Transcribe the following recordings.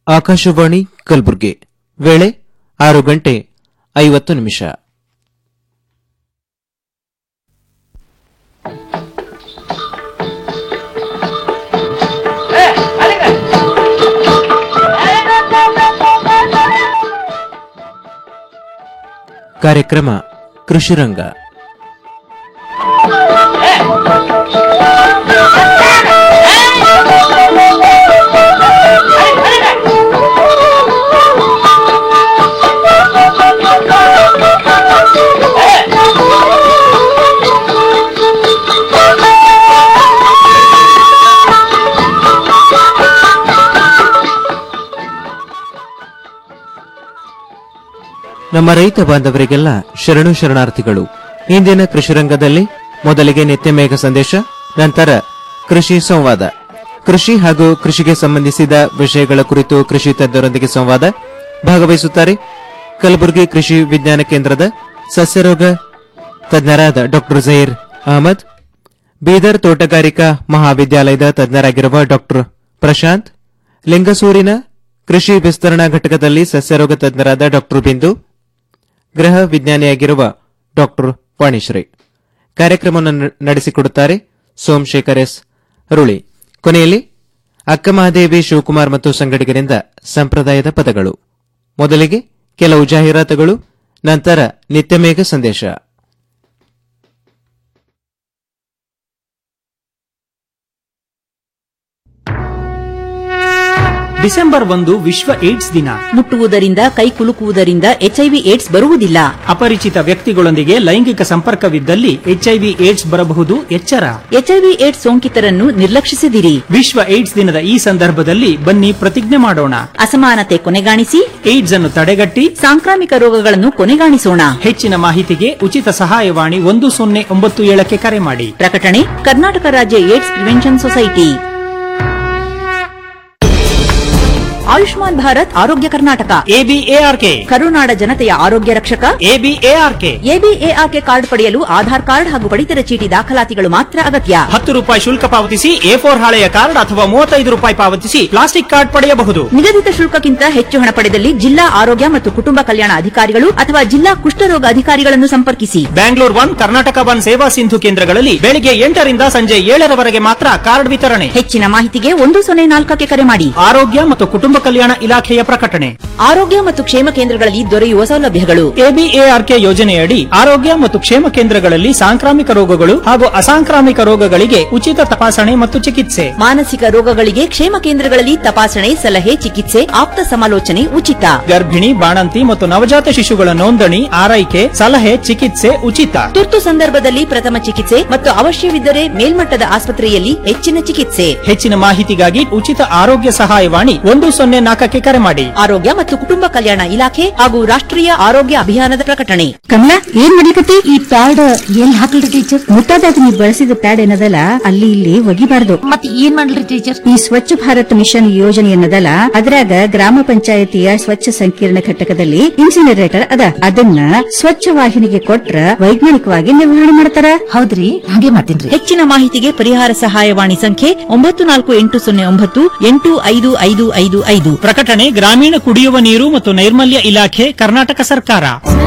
ಆಕಾಶವಾಣಿ ಕಲಬುರಗಿ ವೇಳೆ ಆರು ಗಂಟೆ ಐವತ್ತು ನಿಮಿಷ ಕಾರ್ಯಕ್ರಮ ಕೃಷಿರಂಗ ನಮ್ಮ ರೈತ ಬಾಂಧವರಿಗೆಲ್ಲ ಶರಣು ಶರಣಾರ್ಥಿಗಳು ಇಂದಿನ ಕೃಷಿರಂಗದಲ್ಲಿ ಮೊದಲಿಗೆ ನಿತ್ಯ ಮೇಘ ಸಂದೇಶ ನಂತರ ಕೃಷಿ ಸಂವಾದ ಕೃಷಿ ಹಾಗೂ ಕೃಷಿಗೆ ಸಂಬಂಧಿಸಿದ ವಿಷಯಗಳ ಕುರಿತು ಕೃಷಿ ತಜ್ಞರೊಂದಿಗೆ ಸಂವಾದ ಭಾಗವಹಿಸುತ್ತಾರೆ ಕಲಬುರಗಿ ಕೃಷಿ ವಿಜ್ಞಾನ ಕೇಂದ್ರದ ಸಸ್ಯರೋಗ ತಜ್ಞರಾದ ಡಾಕ್ಟರ್ ಜಹೀರ್ ಅಹಮದ್ ಬೀದರ್ ತೋಟಗಾರಿಕಾ ಮಹಾವಿದ್ಯಾಲಯದ ತಜ್ಞರಾಗಿರುವ ಡಾಕ್ಟರ್ ಪ್ರಶಾಂತ್ ಲಿಂಗಸೂರಿನ ಕೃಷಿ ವಿಸ್ತರಣಾ ಘಟಕದಲ್ಲಿ ಸಸ್ಯರೋಗ ತಜ್ಞರಾದ ಡಾಕ್ಟರ್ ಬಿಂದು ಗೃಹ ವಿಜ್ಞಾನಿಯಾಗಿರುವ ಡಾಕ್ಟರ್ ವಾಣಿಶ್ರೀ ಕಾರ್ಯಕ್ರಮವನ್ನು ನ- ನಡೆಸಿಕೊಡುತ್ತಾರೆ ಸೋಮಶೇಖರ್ ಎಸ್ ರುಳಿ ಕೊನೆಯಲ್ಲಿ ಅಕ್ಕಮಹಾದೇವಿ ಶಿವಕುಮಾರ್ ಮತ್ತು ಸಂಗಡಿಗರಿಂದ ಸಂಪ್ರದಾಯದ ಪದಗಳು ಮೊದಲಿಗೆ ಕೆಲವು ಜಾಹೀರಾತುಗಳು ನಂತರ ನಿತ್ಯಮೇಘ ಸಂದೇಶ ಡಿಸೆಂಬರ್ ಒಂದು ವಿಶ್ವ ಏಡ್ಸ್ ದಿನ ಮುಟ್ಟುವುದರಿಂದ ಕೈ ಕುಲುಕುವುದರಿಂದ ಎಚ್ಐವಿ ಏಡ್ಸ್ ಬರುವುದಿಲ್ಲ ಅಪರಿಚಿತ ವ್ಯಕ್ತಿಗಳೊಂದಿಗೆ ಲೈಂಗಿಕ ಸಂಪರ್ಕವಿದ್ದಲ್ಲಿ ಎಚ್ಐವಿ ಏಡ್ಸ್ ಬರಬಹುದು ಎಚ್ಚರ ಎಚ್ಐವಿ ಏಡ್ಸ್ ಸೋಂಕಿತರನ್ನು ನಿರ್ಲಕ್ಷಿಸಿದಿರಿ ವಿಶ್ವ ಏಡ್ಸ್ ದಿನದ ಈ ಸಂದರ್ಭದಲ್ಲಿ ಬನ್ನಿ ಪ್ರತಿಜ್ಞೆ ಮಾಡೋಣ ಅಸಮಾನತೆ ಕೊನೆಗಾಣಿಸಿ ಏಡ್ಸ್ ಅನ್ನು ತಡೆಗಟ್ಟಿ ಸಾಂಕ್ರಾಮಿಕ ರೋಗಗಳನ್ನು ಕೊನೆಗಾಣಿಸೋಣ ಹೆಚ್ಚಿನ ಮಾಹಿತಿಗೆ ಉಚಿತ ಸಹಾಯವಾಣಿ ಒಂದು ಸೊನ್ನೆ ಒಂಬತ್ತು ಏಳಕ್ಕೆ ಕರೆ ಮಾಡಿ ಪ್ರಕಟಣೆ ಕರ್ನಾಟಕ ರಾಜ್ಯ AIDS prevention society Ayushman Bharat ಆರೋಗ್ಯ ಕರ್ನಾಟಕ ಎಬಿಎಆರ್ಕೆ ಕರುನಾಡ ಜನತೆಯ ಆರೋಗ್ಯ ರಕ್ಷಕ ಎಬಿಎಆರ್ಕೆ ಎಬಿಎಆರ್ಕೆ ಕಾರ್ಡ್ ಪಡೆಯಲು ಆಧಾರ್ ಕಾರ್ಡ್ ಹಾಗೂ ಪಡಿತರ ಚೀಟಿ ದಾಖಲಾತಿಗಳು ಮಾತ್ರ ಅಗತ್ಯ ಹತ್ತು ರೂಪಾಯಿ ಶುಲ್ಕ ಪಾವತಿಸಿ ಎ ಫೋರ್ ಹಾಳೆಯ ಕಾರ್ಡ್ ಅಥವಾ ಮೂವತ್ತೈದು ರೂಪಾಯಿ ಪಾವತಿಸಿ ಪ್ಲಾಸ್ಟಿಕ್ ಕಾರ್ಡ್ ಪಡೆಯಬಹುದು ನಿಗದಿತ ಶುಲ್ಕಕ್ಕಿಂತ ಹೆಚ್ಚು ಹಣ ಪಡೆದಲ್ಲಿ ಜಿಲ್ಲಾ ಆರೋಗ್ಯ ಮತ್ತು ಕುಟುಂಬ ಕಲ್ಯಾಣ ಅಧಿಕಾರಿಗಳು ಅಥವಾ ಜಿಲ್ಲಾ ಕುಷ್ಠರೋಗ ಅಧಿಕಾರಿಗಳನ್ನು ಸಂಪರ್ಕಿಸಿ ಬ್ಯಾಂಗ್ಳೂರ್ ಒನ್ ಕರ್ನಾಟಕ ಒನ್ ಸೇವಾ ಸಿಂಧು ಕೇಂದ್ರಗಳಲ್ಲಿ ಬೆಳಿಗ್ಗೆ ಎಂಟರಿಂದ ಸಂಜೆ ಏಳರವರೆಗೆ ಮಾತ್ರ ಕಾರ್ಡ್ ವಿತರಣೆ ಹೆಚ್ಚಿನ ಮಾಹಿತಿಗೆ ಒಂದು ಸೊನ್ನೆ ನಾಲ್ಕಕ್ಕೆ ಕರೆ ಮಾಡಿ ಆರೋಗ್ಯ ಮತ್ತು ಕುಟುಂಬ ಕಲ್ಯಾಣ ಇಲಾಖೆಯ ಪ್ರಕಟಣೆ ಆರೋಗ್ಯ ಮತ್ತು ಕ್ಷೇಮ ಕೇಂದ್ರಗಳಲ್ಲಿ ದೊರೆಯುವ ಸೌಲಭ್ಯಗಳು ಎಬಿಎಆರ್ಕೆ ಯೋಜನೆಯಡಿ ಆರೋಗ್ಯ ಮತ್ತು ಕ್ಷೇಮ ಕೇಂದ್ರಗಳಲ್ಲಿ ಸಾಂಕ್ರಾಮಿಕ ರೋಗಗಳು ಹಾಗೂ ಅಸಾಂಕ್ರಾಮಿಕ ರೋಗಗಳಿಗೆ ಉಚಿತ ತಪಾಸಣೆ ಮತ್ತು ಚಿಕಿತ್ಸೆ ಮಾನಸಿಕ ರೋಗಗಳಿಗೆ ಕ್ಷೇಮ ಕೇಂದ್ರಗಳಲ್ಲಿ ತಪಾಸಣೆ ಸಲಹೆ ಚಿಕಿತ್ಸೆ ಆಪ್ತ ಸಮಾಲೋಚನೆ ಉಚಿತ ಗರ್ಭಿಣಿ ಬಾಣಂತಿ ಮತ್ತು ನವಜಾತ ಶಿಶುಗಳ ನೋಂದಣಿ ಆರೈಕೆ ಸಲಹೆ ಚಿಕಿತ್ಸೆ ಉಚಿತ ತುರ್ತು ಸಂದರ್ಭದಲ್ಲಿ ಪ್ರಥಮ ಚಿಕಿತ್ಸೆ ಮತ್ತು ಅವಶ್ಯವಿದ್ದರೆ ಮೇಲ್ಮಟ್ಟದ ಆಸ್ಪತ್ರೆಯಲ್ಲಿ ಹೆಚ್ಚಿನ ಚಿಕಿತ್ಸೆ ಹೆಚ್ಚಿನ ಮಾಹಿತಿಗಾಗಿ ಉಚಿತ ಆರೋಗ್ಯ ಸಹಾಯವಾಣಿ ಒಂದು ಸೊನ್ನೆ ನಾಲ್ಕಕ್ಕೆ ಕರೆ ಮಾಡಿ ಆರೋಗ್ಯ ಮತ್ತು ಕುಟುಂಬ ಕಲ್ಯಾಣ ಇಲಾಖೆ ಹಾಗೂ ರಾಷ್ಟ್ರೀಯ ಆರೋಗ್ಯ ಅಭಿಯಾನದ ಪ್ರಕಟಣೆ ಕಮಲಾ ಏನ್ ಮಾಡ್ಲಿಕತ್ತಿ ಈ ಪ್ಯಾಡ್ ಎಲ್ಲಿ ಹಾಕಲ್ರಿ ಟೀಚರ್ ಮುಟ್ಟಾದಾಗ ನೀವು ಬಳಸಿದ ಪ್ಯಾಡ್ ಏನದಲ್ಲ ಅಲ್ಲಿ ಇಲ್ಲಿ ಒಗಿಬಾರ್ದು ಮತ್ತೆ ಏನ್ ಮಾಡ್ಲಿ ಟೀಚರ್ ಈ ಸ್ವಚ್ಛ ಭಾರತ್ ಮಿಷನ್ ಯೋಜನೆ ಏನದಲ್ಲ ಅದ್ರಾಗ ಗ್ರಾಮ ಪಂಚಾಯತಿಯ ಸ್ವಚ್ಛ ಸಂಕೀರ್ಣ ಘಟಕದಲ್ಲಿ ಇನ್ಸಿನರೇಟರ್ ಅದ ಅದನ್ನ ಸ್ವಚ್ಛ ವಾಹಿನಿಗೆ ಕೊಟ್ರ ವೈಜ್ಞಾನಿಕವಾಗಿ ನಿರ್ವಹಣೆ ಮಾಡ್ತಾರ ಹೌದ್ರಿ ಹಾಗೆ ಮಾಡ್ತೀನ್ರಿ ಹೆಚ್ಚಿನ ಮಾಹಿತಿಗೆ ಪರಿಹಾರ ಸಹಾಯವಾಣಿ ಸಂಖ್ಯೆ ಒಂಬತ್ತು ನಾಲ್ಕು ಎಂಟು ಸೊನ್ನೆ ಒಂಬತ್ತು ಎಂಟು ಐದು ಐದು ಐದು ಐದು ಪ್ರಕಟಣೆ ಗ್ರಾಮೀಣ ಕುಡಿಯುವ ನೀರು ಮತ್ತು ನೈರ್ಮಲ್ಯ ಇಲಾಖೆ ಕರ್ನಾಟಕ ಸರ್ಕಾರ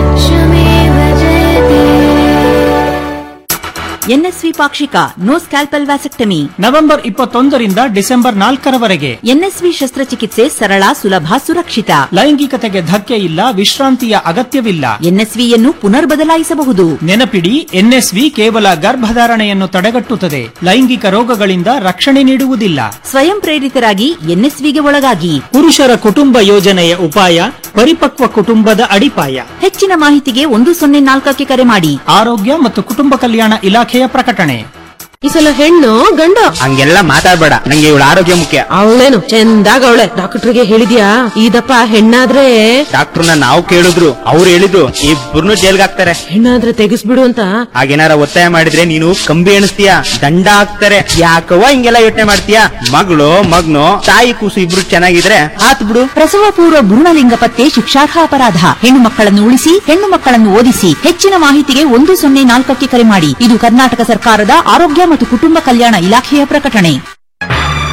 ಎನ್ಎಸ್ವಿ ಪಾಕ್ಷಿಕ ನೋ ಸ್ಕ್ಯಾಲ್ಪಲ್ ವ್ಯಾಸೆಕ್ಟಮಿ ನವೆಂಬರ್ ಇಪ್ಪತ್ತೊಂದರಿಂದ ಡಿಸೆಂಬರ್ ನಾಲ್ಕರವರೆಗೆ ಎನ್ಎಸ್ವಿ ಶಸ್ತ್ರಚಿಕಿತ್ಸೆ ಸರಳ ಸುಲಭ ಸುರಕ್ಷಿತ ಲೈಂಗಿಕತೆಗೆ ಧಕ್ಕೆ ಇಲ್ಲ ವಿಶ್ರಾಂತಿಯ ಅಗತ್ಯವಿಲ್ಲ ಎನ್ಎಸ್ವಿಯನ್ನು ಪುನರ್ ಬದಲಾಯಿಸಬಹುದು ನೆನಪಿಡಿ ಎನ್ಎಸ್ವಿ ಕೇವಲ ಗರ್ಭಧಾರಣೆಯನ್ನು ತಡೆಗಟ್ಟುತ್ತದೆ ಲೈಂಗಿಕ ರೋಗಗಳಿಂದ ರಕ್ಷಣೆ ನೀಡುವುದಿಲ್ಲ ಸ್ವಯಂ ಪ್ರೇರಿತರಾಗಿ ಎನ್ಎಸ್ವಿಗೆ ಒಳಗಾಗಿ ಪುರುಷರ ಕುಟುಂಬ ಯೋಜನೆಯ ಉಪಾಯ ಪರಿಪಕ್ವ ಕುಟುಂಬದ ಅಡಿಪಾಯ ಹೆಚ್ಚಿನ ಮಾಹಿತಿಗೆ ಒಂದು ಸೊನ್ನೆ ನಾಲ್ಕಕ್ಕೆ ಕರೆ ಮಾಡಿ ಆರೋಗ್ಯ ಮತ್ತು ಕುಟುಂಬ ಕಲ್ಯಾಣ ಇಲಾಖೆಯ ಪ್ರಕಟಣೆ ಈ ಸಲ ಹೆಣ್ಣು ಗಂಡ ಹಂಗೆಲ್ಲ ಮಾತಾಡ್ಬೇಡ ನಂಗೆ ಇವಳ ಆರೋಗ್ಯ ಮುಖ್ಯ ಅವಳೇನು ಚಂದಾಗ ಅವಳೆ ಡಾಕ್ಟರ್ಗೆ ಹೇಳಿದ್ಯಾ ಇದಪ್ಪ ಹೆಣ್ಣಾದ್ರೆ ಡಾಕ್ಟರ್ನ ನಾವು ಕೇಳಿದ್ರು ಅವ್ರು ಹೇಳಿದ್ರು ಇಬ್ಬರನ್ನು ಜೈಲ್ಗೆ ಹಾಕ್ತಾರೆ ಹೆಣ್ಣಾದ್ರೆ ತೆಗಿಸ್ಬಿಡು ಅಂತ ಹಾಗೇನಾರ ಒತ್ತಾಯ ಮಾಡಿದ್ರೆ ನೀನು ಕಂಬಿ ಎಣಿಸ್ತೀಯ ದಂಡ ಹಾಕ್ತಾರೆ ಯಾಕವ್ವ ಹಿಂಗೆಲ್ಲ ಯೋಚನೆ ಮಾಡ್ತೀಯ ಮಗಳು ಮಗ್ನು ತಾಯಿ ಕೂಸು ಇಬ್ರು ಚೆನ್ನಾಗಿದ್ರೆ ಆತ್ ಬಿಡು ಪ್ರಸವ ಪೂರ್ವ ಭ್ರೂಣಲಿಂಗ ಪತ್ತೆ ಶಿಕ್ಷಾರ್ಹ ಅಪರಾಧ ಹೆಣ್ಣು ಮಕ್ಕಳನ್ನು ಉಳಿಸಿ ಹೆಣ್ಣು ಮಕ್ಕಳನ್ನು ಓದಿಸಿ ಹೆಚ್ಚಿನ ಮಾಹಿತಿಗೆ ಒಂದು ಸೊನ್ನೆ ನಾಲ್ಕಕ್ಕೆ ಕರೆ ಮಾಡಿ ಇದು ಕರ್ನಾಟಕ ಸರ್ಕಾರದ ಆರೋಗ್ಯ ಮತ್ತು ಕುಟುಂಬ ಕಲ್ಯಾಣ ಇಲಾಖೆಯ ಪ್ರಕಟಣೆ